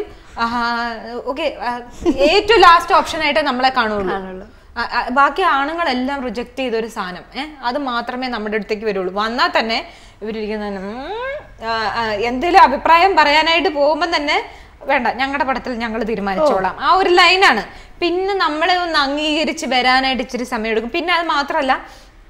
Speaker 2: ഓക്കെ ഏറ്റവും ലാസ്റ്റ് ഓപ്ഷൻ ആയിട്ട് നമ്മളെ കാണുള്ളൂ ആ, ആ, ബാക്കി ആണുങ്ങളെല്ലാം റിജക്ട് ചെയ്ത ഒരു സാധനം ഏഹ് അത് മാത്രമേ നമ്മുടെ അടുത്തേക്ക് വരുള്ളൂ വന്നാൽ തന്നെ ഇവരിരിക്കുന്ന എന്തെങ്കിലും അഭിപ്രായം പറയാനായിട്ട് പോകുമ്പോൾ തന്നെ വേണ്ട ഞങ്ങളുടെ പടത്തിൽ ഞങ്ങൾ തീരുമാനിച്ചോളാം ആ ഒരു ലൈനാണ് പിന്നെ നമ്മളെ ഒന്ന് അംഗീകരിച്ച് വരാനായിട്ട് ഇച്ചിരി സമയം എടുക്കും പിന്നെ അത് മാത്രമല്ല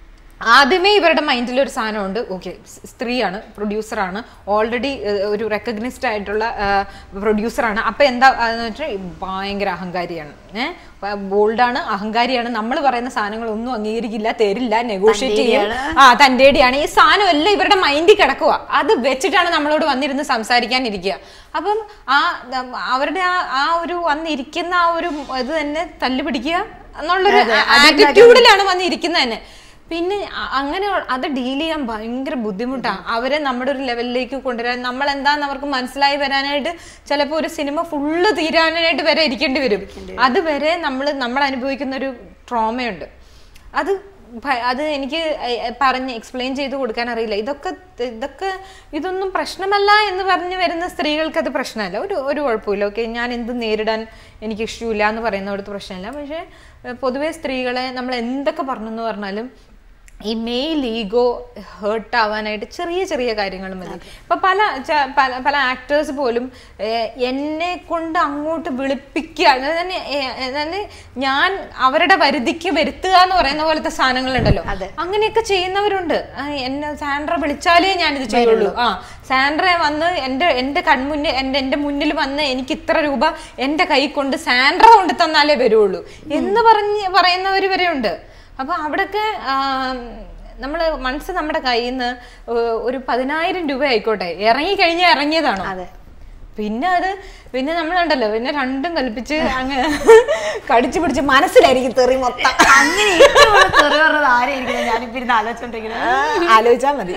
Speaker 2: ആദ്യമേ ഇവരുടെ മൈൻഡിൽ ഒരു സാധനമുണ്ട് ഓക്കെ സ്ത്രീയാണ് പ്രൊഡ്യൂസറാണ് ഓൾറെഡി ഒരു റെക്കഗ്നിസ്ഡ് ആയിട്ടുള്ള പ്രൊഡ്യൂസറാണ് അപ്പം എന്താ എന്ന് വെച്ചാൽ ഭയങ്കര അഹങ്കാരിയാണ് ഏഹ് ബോൾഡാണ് അഹങ്കാരിയാണ് നമ്മൾ പറയുന്ന സാധനങ്ങളൊന്നും അംഗീകരിക്കില്ല തരില്ല നെഗോഷിയേറ്റ് ചെയ്യും ആ തൻ്റെടിയാണ് ഈ സാധനം എല്ലാം ഇവരുടെ മൈൻഡിൽ കിടക്കുക അത് വെച്ചിട്ടാണ് നമ്മളോട് വന്നിരുന്ന് സംസാരിക്കാനിരിക്കുക അപ്പം ആ നം- അവരുടെ ആ ആ ഒരു വന്നിരിക്കുന്ന ആ ഒരു ഇത് തന്നെ തല്ലുപിടിക്കുക എന്നുള്ളൊരു ആറ്റിറ്റ്യൂഡിലാണ് വന്നിരിക്കുന്നത് തന്നെ പിന്നെ അ- അങ്ങനെ അത് ഡീൽ ചെയ്യാൻ ഭയങ്കര ബുദ്ധിമുട്ടാണ് അവരെ നമ്മുടെ ഒരു ലെവലിലേക്ക് കൊണ്ടുവരാൻ നമ്മൾ എന്താന്ന് അവർക്ക് മനസ്സിലായി വരാനായിട്ട് ചിലപ്പോൾ ഒരു സിനിമ ഫുള്ള് തീരാനായിട്ട് വരെ ഇരിക്കേണ്ടി വരും അതുവരെ നമ്മൾ നമ്മൾ അനുഭവിക്കുന്ന ഒരു ട്രോമയുണ്ട് അത് ഭ- അത് എനിക്ക് എ- എ- പറഞ്ഞ് എക്സ്പ്ലെയിൻ ചെയ്ത് കൊടുക്കാൻ അറിയില്ല ഇതൊക്കെ ഇതൊക്കെ ഇതൊന്നും പ്രശ്നമല്ല എന്ന് പറഞ്ഞു വരുന്ന സ്ത്രീകൾക്ക് അത് പ്രശ്നമല്ല ഒരു ഒരു കുഴപ്പമില്ല ഓക്കെ ഞാൻ എന്ത് നേരിടാൻ എനിക്ക് ഇഷ്യൂ ഇല്ല എന്ന് പറയുന്നവർക്ക് പ്രശ്നമില്ല പക്ഷേ എഹ്, പൊതുവെ സ്ത്രീകളെ നമ്മൾ എന്തൊക്കെ പറഞ്ഞു എന്ന് പറഞ്ഞാലും ഈ മെയിൽ ഈഗോ ഹേർട്ട് ആവാനായിട്ട് ചെറിയ ചെറിയ കാര്യങ്ങൾ മതി ഇപ്പൊ പല ച- പല പല ആക്ടേഴ്സ് പോലും ഏഹ്, എന്നെ കൊണ്ട് അങ്ങോട്ട് വിളിപ്പിക്കുക അതായത് ഏഹ്, അതായത് ഞാൻ അവരുടെ വരുതിക്ക് വരുത്തുക എന്ന് പറയുന്ന പോലത്തെ സാധനങ്ങളുണ്ടല്ലോ അങ്ങനെയൊക്കെ ചെയ്യുന്നവരുണ്ട് ആ, എന്നെ സാൻഡ്ര വിളിച്ചാലേ ഞാനിത് ചെയ്യുള്ളൂ ആ സാൻഡ്ര വന്ന് എൻ്റെ എൻ്റെ കൺമുന്നിൽ എൻ്റെ എൻ്റെ മുന്നിൽ വന്ന് എനിക്ക് ഇത്ര രൂപ എൻ്റെ കൈ കൊണ്ട് സാൻഡ്ര കൊണ്ട് തന്നാലേ വരുള്ളൂ എന്ന് പറഞ്ഞ് പറയുന്നവർ വരെ ഉണ്ട് അപ്പൊ അവിടൊക്കെ നമ്മൾ മനസ്സ് നമ്മുടെ കയ്യിൽ നിന്ന് ഒരു പതിനായിരം രൂപ ആയിക്കോട്ടെ ഇറങ്ങി കഴിഞ്ഞാൽ ഇറങ്ങിയതാണോ
Speaker 3: അതെ.
Speaker 2: പിന്നെ അത് പിന്നെ നമ്മളുണ്ടല്ലോ പിന്നെ രണ്ടും കൽപ്പിച്ച് അങ്ങ് കടിച്ചു പിടിച്ച് മനസ്സിലായിരിക്കും തെറി മൊത്തം
Speaker 3: അങ്ങനെ ഏറ്റവും കൂടുതൽ തെറി പറഞ്ഞത് ആരായിരിക്കും ഞാനിപ്പോ ഇരുന്ന് ആലോചിച്ചോണ്ടിരിക്കുന്നത്
Speaker 2: ആലോചിച്ചാ മതി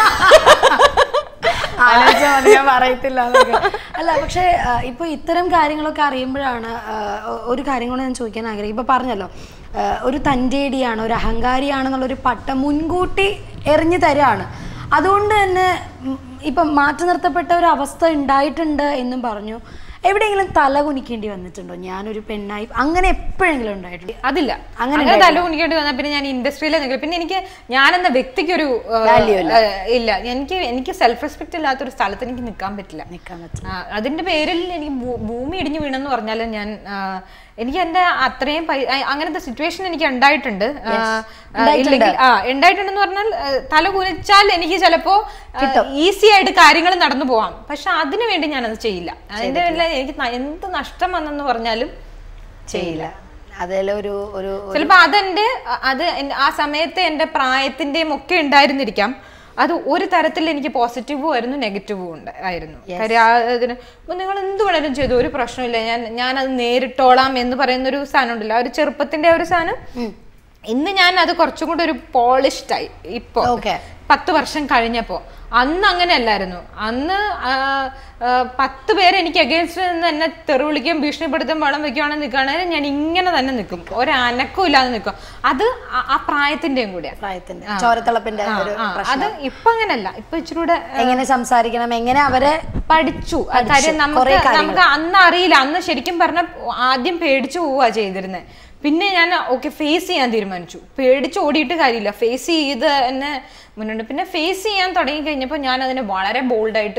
Speaker 3: ആലോചിച്ചാൽ മതി ഞാൻ പറയത്തില്ല എന്നൊക്കെ. അല്ല പക്ഷേ ആ, ഇപ്പൊ ഇത്തരം കാര്യങ്ങളൊക്കെ അറിയുമ്പോഴാണ് ആ, ഒ- ഒരു കാര്യം കൂടെ ഞാൻ ചോദിക്കാൻ ആഗ്രഹിക്കും ഇപ്പൊ പറഞ്ഞല്ലോ ആ, ഒരു തൻ്റെടിയാണ് ഒരു അഹങ്കാരിയാണെന്നുള്ളൊരു പട്ടം മുൻകൂട്ടി എറിഞ്ഞു തരാണ് അതുകൊണ്ട് തന്നെ ഉം, ഇപ്പം മാറ്റി നിർത്തപ്പെട്ട ഒരു അവസ്ഥ ഉണ്ടായിട്ടുണ്ട് എന്നും പറഞ്ഞു എവിടെയെങ്കിലും തല കുനിക്കേണ്ടി വന്നിട്ടുണ്ടോ ഞാനൊരു പെണ്ണായി അങ്ങനെ എപ്പോഴെങ്കിലും ഉണ്ടായിട്ടുണ്ട്
Speaker 2: അതില്ല
Speaker 3: അങ്ങനെ
Speaker 2: അങ്ങനെ തല കുണിക്കേണ്ടി വന്നാൽ പിന്നെ ഞാൻ ഇൻഡസ്ട്രിയിലെ നിൽക്കും പിന്നെ എനിക്ക് ഞാനെന്ന വ്യക്തിക്കൊരു ഏഹ്, ഏഹ്, ഇല്ല എനിക്ക് എനിക്ക് സെൽഫ് റെസ്പെക്ട് ഇല്ലാത്തൊരു സ്ഥലത്ത് എനിക്ക് നിൽക്കാൻ പറ്റില്ല
Speaker 3: നിൽക്കാൻ പറ്റും
Speaker 2: ആ, അതിന്റെ പേരിൽ എനിക്ക് ഭൂ- ഭൂമി ഇടിഞ്ഞു വീണെന്ന് പറഞ്ഞാൽ ഞാൻ ആ, എനിക്ക് എന്റെ അത്രയും പൈ- ആ, അങ്ങനത്തെ സിറ്റുവേഷൻ എനിക്ക് ഉണ്ടായിട്ടുണ്ട് ആ, ആ, ഇല്ലെങ്കിൽ ആ ഉണ്ടായിട്ടുണ്ടെന്ന് പറഞ്ഞാൽ ആ, തല കുനിച്ചാൽ എനിക്ക് ചിലപ്പോ ഈസി ആയിട്ട് കാര്യങ്ങൾ നടന്നു പോവാം പക്ഷെ അതിനു വേണ്ടി ഞാനത് ചെയ്യില്ല അതിന്റെ പേരിൽ എനിക്ക് ന- എന്ത് നഷ്ടം വന്നെന്ന് പറഞ്ഞാലും
Speaker 3: ചെയ്യില്ല അതെല്ലാം ഒരു ഒരു
Speaker 2: ചിലപ്പോ അതെന്റെ അ- അത് എൻ- ആ സമയത്ത് എന്റെ പ്രായത്തിന്റെയും ഒക്കെ ഉണ്ടായിരുന്നിരിക്കാം അത് ഒരു തരത്തിൽ എനിക്ക് പോസിറ്റീവും ആയിരുന്നു നെഗറ്റീവും ഉണ്ട് ആയിരുന്നു കാര്യം ആ ഇതിന് ഇപ്പൊ നിങ്ങൾ എന്ത് വേണേലും ചെയ്തു ഒരു പ്രശ്നമില്ല ഞാൻ ഞാൻ അത് നേരിട്ടോളാം എന്ന് പറയുന്ന ഒരു സാധനം ഉണ്ടല്ലോ ആ ഒരു ചെറുപ്പത്തിന്റെ ആ ഒരു സാധനം ഇന്ന് ഞാൻ അത് കുറച്ചും കൂടെ ഒരു പോളിഷ്ഡ് ആയി ഇപ്പൊ
Speaker 3: Okay.
Speaker 2: പത്ത് വർഷം കഴിഞ്ഞപ്പോ അന്ന് അങ്ങനെ അല്ലായിരുന്നു അന്ന് ആ, ആ, പത്ത് പേര് എനിക്ക് അഗേൻസ്റ്റ് നിന്ന് എന്നെ തെറി വിളിക്കുകയും ഭീഷണിപ്പെടുത്തും വളം വെക്കുകയാണെന്ന് നിൽക്കുകയാണെങ്കിൽ ഞാൻ ഇങ്ങനെ തന്നെ നിൽക്കും ഒരനക്കവും ഇല്ലാതെ നിൽക്കും അത് ആ- ആ പ്രായത്തിന്റെയും കൂടെ
Speaker 3: പ്രായത്തിന്റെ ചോരത്തിളപ്പിന്റെ ഒരു
Speaker 2: അത് ഇപ്പൊ അങ്ങനല്ല ഇപ്പൊ ഇച്ചിരി കൂടെ
Speaker 3: എങ്ങനെ സംസാരിക്കണം എങ്ങനെ അവരെ
Speaker 2: പഠിച്ചു ആ കാര്യം നമുക്ക് നമുക്ക് അന്ന് അറിയില്ല അന്ന് ശരിക്കും പറഞ്ഞ ആദ്യം പേടിച്ചു പോവുക ചെയ്തിരുന്നത് പിന്നെ ഞാൻ ഓക്കെ ഫേസ് ചെയ്യാൻ തീരുമാനിച്ചു പേടിച്ച് ഓടിയിട്ട് കാര്യമില്ല ഫേസ് ചെയ്ത് എന്നെ മുന്നോട്ട് പിന്നെ ഫേസ് ചെയ്യാൻ തുടങ്ങി കഴിഞ്ഞപ്പോൾ ഞാൻ അതിനെ വളരെ ബോൾഡായിട്ട്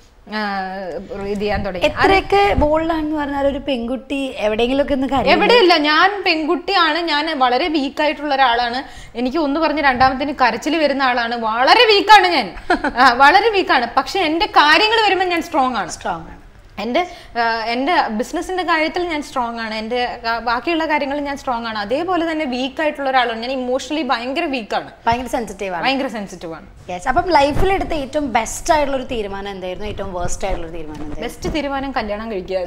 Speaker 2: ഇത് ചെയ്യാൻ തുടങ്ങി
Speaker 3: എത്രയൊക്കെ ബോൾഡാണെന്ന് പറഞ്ഞാൽ ഒരു പെൺകുട്ടി എവിടെയെങ്കിലും ഒക്കെ ഒന്ന് കാര്യം
Speaker 2: എവിടെയല്ല ഞാൻ പെൺകുട്ടിയാണ് ഞാൻ വളരെ വീക്ക് ആയിട്ടുള്ള ഒരാളാണ് എനിക്ക് ഒന്ന് പറഞ്ഞ് രണ്ടാമത്തിന് കരച്ചിൽ വരുന്ന ആളാണ് വളരെ വീക്കാണ് ഞാൻ ആ, വളരെ വീക്കാണ് പക്ഷെ എന്റെ കാര്യങ്ങൾ വരുമ്പോൾ ഞാൻ സ്ട്രോങ് ആണ്
Speaker 3: സ്ട്രോങ് ആണ്
Speaker 2: എൻ്റെ ആ, എൻ്റെ ബിസിനസിന്റെ കാര്യത്തിൽ ഞാൻ സ്ട്രോങ് ആണ് എൻ്റെ ആ, ബാക്കിയുള്ള കാര്യങ്ങളിൽ ഞാൻ സ്ട്രോങ് ആണ് അതേപോലെ തന്നെ വീക്ക് ആയിട്ടുള്ള ഒരാളാണ് ഞാൻ ഇമോഷണലി ഭയങ്കര വീക്കാണ്
Speaker 3: ഭയങ്കര സെൻസിറ്റീവ് ആണ്
Speaker 2: ഭയങ്കര സെൻസിറ്റീവ് ആണ്
Speaker 3: യെസ് അപ്പം ലൈഫിൽ എടുത്ത ഏറ്റവും ബെസ്റ്റ് ആയിട്ടുള്ള ഒരു തീരുമാനം എന്തായിരുന്നു ഏറ്റവും വേസ്റ്റ് ആയിട്ടുള്ള ഒരു തീരുമാനം എന്തായിരുന്നു
Speaker 2: ബെസ്റ്റ് തീരുമാനം കല്യാണം കഴിക്കുക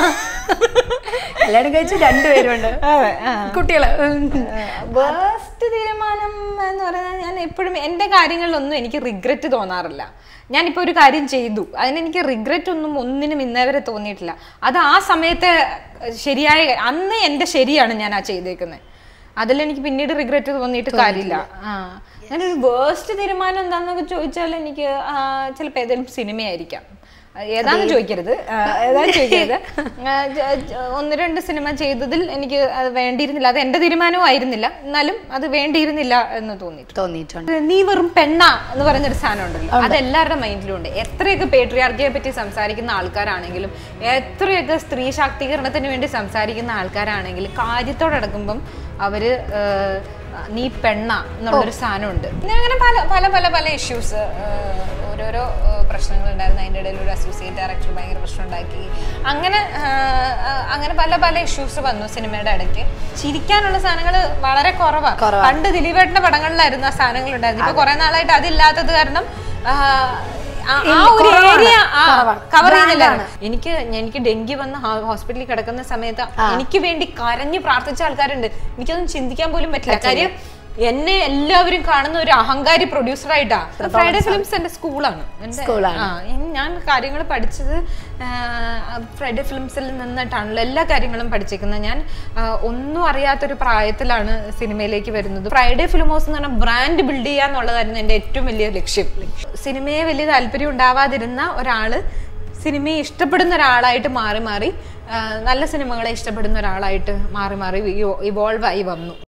Speaker 3: കല്യാണം കഴിച്ച് രണ്ടുപേരുണ്ട് കുട്ടികള്
Speaker 2: വേസ്റ്റ് തീരുമാനം എന്ന് പറയുന്നത് ഞാൻ എപ്പോഴും എൻ്റെ കാര്യങ്ങളിലൊന്നും എനിക്ക് റിഗ്രറ്റ് തോന്നാറില്ല ഞാനിപ്പോൾ ഒരു കാര്യം ചെയ്തു അതിനെനിക്ക് റിഗ്രറ്റ് ഒന്നും ഒന്നിനും ഇന്നേവരെ തോന്നിയിട്ടില്ല അത് ആ സമയത്തെ ശരിയായ അന്ന് എൻ്റെ ശരിയാണ് ഞാൻ ആ ചെയ്തേക്കുന്നത് അതിലെനിക്ക് പിന്നീട് റിഗ്രറ്റ് തോന്നിയിട്ട് കാര്യമില്ല ആ ഞാനൊരു വേസ്റ്റ് തീരുമാനം എന്താണെന്നൊക്കെ ചോദിച്ചാൽ എനിക്ക് ചിലപ്പോൾ ഏതെങ്കിലും സിനിമയായിരിക്കാം ഏതാന്ന് ചോദിക്കരുത് ആ, ഏതാന്ന് ചോദിക്കരുത് ആ, ജ- ജ- ഒന്ന് രണ്ട് സിനിമ ചെയ്തതിൽ എനിക്ക് അത് വേണ്ടിയിരുന്നില്ല അത് എന്റെ തീരുമാനവും ആയിരുന്നില്ല എന്നാലും അത് വേണ്ടിയിരുന്നില്ല എന്ന് തോന്നിയിട്ടു
Speaker 3: തോന്നിയിട്ടുണ്ട്
Speaker 2: നീ വെറും പെണ്ണ എന്ന് പറയുന്ന ഒരു സാധനം ഉണ്ടല്ലോ അത് എല്ലാവരുടെ മൈൻഡിലും ഉണ്ട് എത്രയൊക്കെ പേട്രിയാർക്കിയെ പറ്റി സംസാരിക്കുന്ന ആൾക്കാരാണെങ്കിലും എത്രയൊക്കെ സ്ത്രീ ശാക്തീകരണത്തിന് വേണ്ടി സംസാരിക്കുന്ന ആൾക്കാരാണെങ്കിലും കാര്യത്തോടടുക്കുമ്പം അവര് ഏഹ്, നീ പെണ്ണ എന്നുള്ളൊരു സാധനമുണ്ട് പിന്നെ അങ്ങനെ പല പല പല പല ഇഷ്യൂസ് ഓരോരോ പ്രശ്നങ്ങൾ ഉണ്ടായിരുന്നു അതിൻ്റെ ഇടയിൽ ഒരു അസോസിയേറ്റ് ഡയറക്ടർ ഭയങ്കര പ്രശ്നം ഉണ്ടാക്കി അങ്ങനെ ആ, ആ, അങ്ങനെ പല പല ഇഷ്യൂസ് വന്നു സിനിമയുടെ ഇടയ്ക്ക് ചിരിക്കാനുള്ള സാധനങ്ങൾ വളരെ കുറവാണ് പണ്ട് ദിലീപേട്ടന്റെ പടങ്ങളിലായിരുന്നു ആ സാധനങ്ങൾ ഉണ്ടായിരുന്നു ഇപ്പൊ കുറെ നാളായിട്ട് അതില്ലാത്തത് കാരണം ആ, ആ- ആ ഒരു ഏരിയ കവർ ചെയ്യുന്നില്ല എനിക്ക് എനിക്ക് ഡെങ്കി വന്ന് ഹോ- ഹോസ്പിറ്റലിൽ കിടക്കുന്ന സമയത്ത് എനിക്ക് വേണ്ടി കരഞ്ഞ് പ്രാർത്ഥിച്ച ആൾക്കാരുണ്ട് എനിക്കൊന്നും ചിന്തിക്കാൻ പോലും പറ്റില്ല കാര്യം എന്നെ എല്ലാവരും കാണുന്ന ഒരു അഹങ്കാരി പ്രൊഡ്യൂസർ ആയിട്ടാ ഫ്രൈഡേ ഫിലിംസ് എന്റെ സ്കൂളാണ് എന്റെ ആ എൻ- ഞാൻ കാര്യങ്ങൾ പഠിച്ചത് ഫ്രൈഡേ ഫിലിംസിൽ നിന്നിട്ടാണല്ലോ എല്ലാ കാര്യങ്ങളും പഠിച്ചേക്കുന്നത് ഞാൻ ആ, ഒന്നും അറിയാത്തൊരു പ്രായത്തിലാണ് സിനിമയിലേക്ക് വരുന്നത് ഫ്രൈഡേ ഫിലിമോസ് എന്ന് പറഞ്ഞ ബ്രാൻഡ് ബിൽഡ് ചെയ്യുക എന്നുള്ളതായിരുന്നു എൻ്റെ ഏറ്റവും വലിയ ലക്ഷ്യം സിനിമയെ വലിയ താല്പര്യം ഉണ്ടാവാതിരുന്ന ഒരാള് സിനിമയെ ഇഷ്ടപ്പെടുന്ന ഒരാളായിട്ട് മാറി മാറി ആ, നല്ല സിനിമകളെ ഇഷ്ടപ്പെടുന്ന ഒരാളായിട്ട് മാറി മാറി ഇവോൾവ് ആയി വന്നു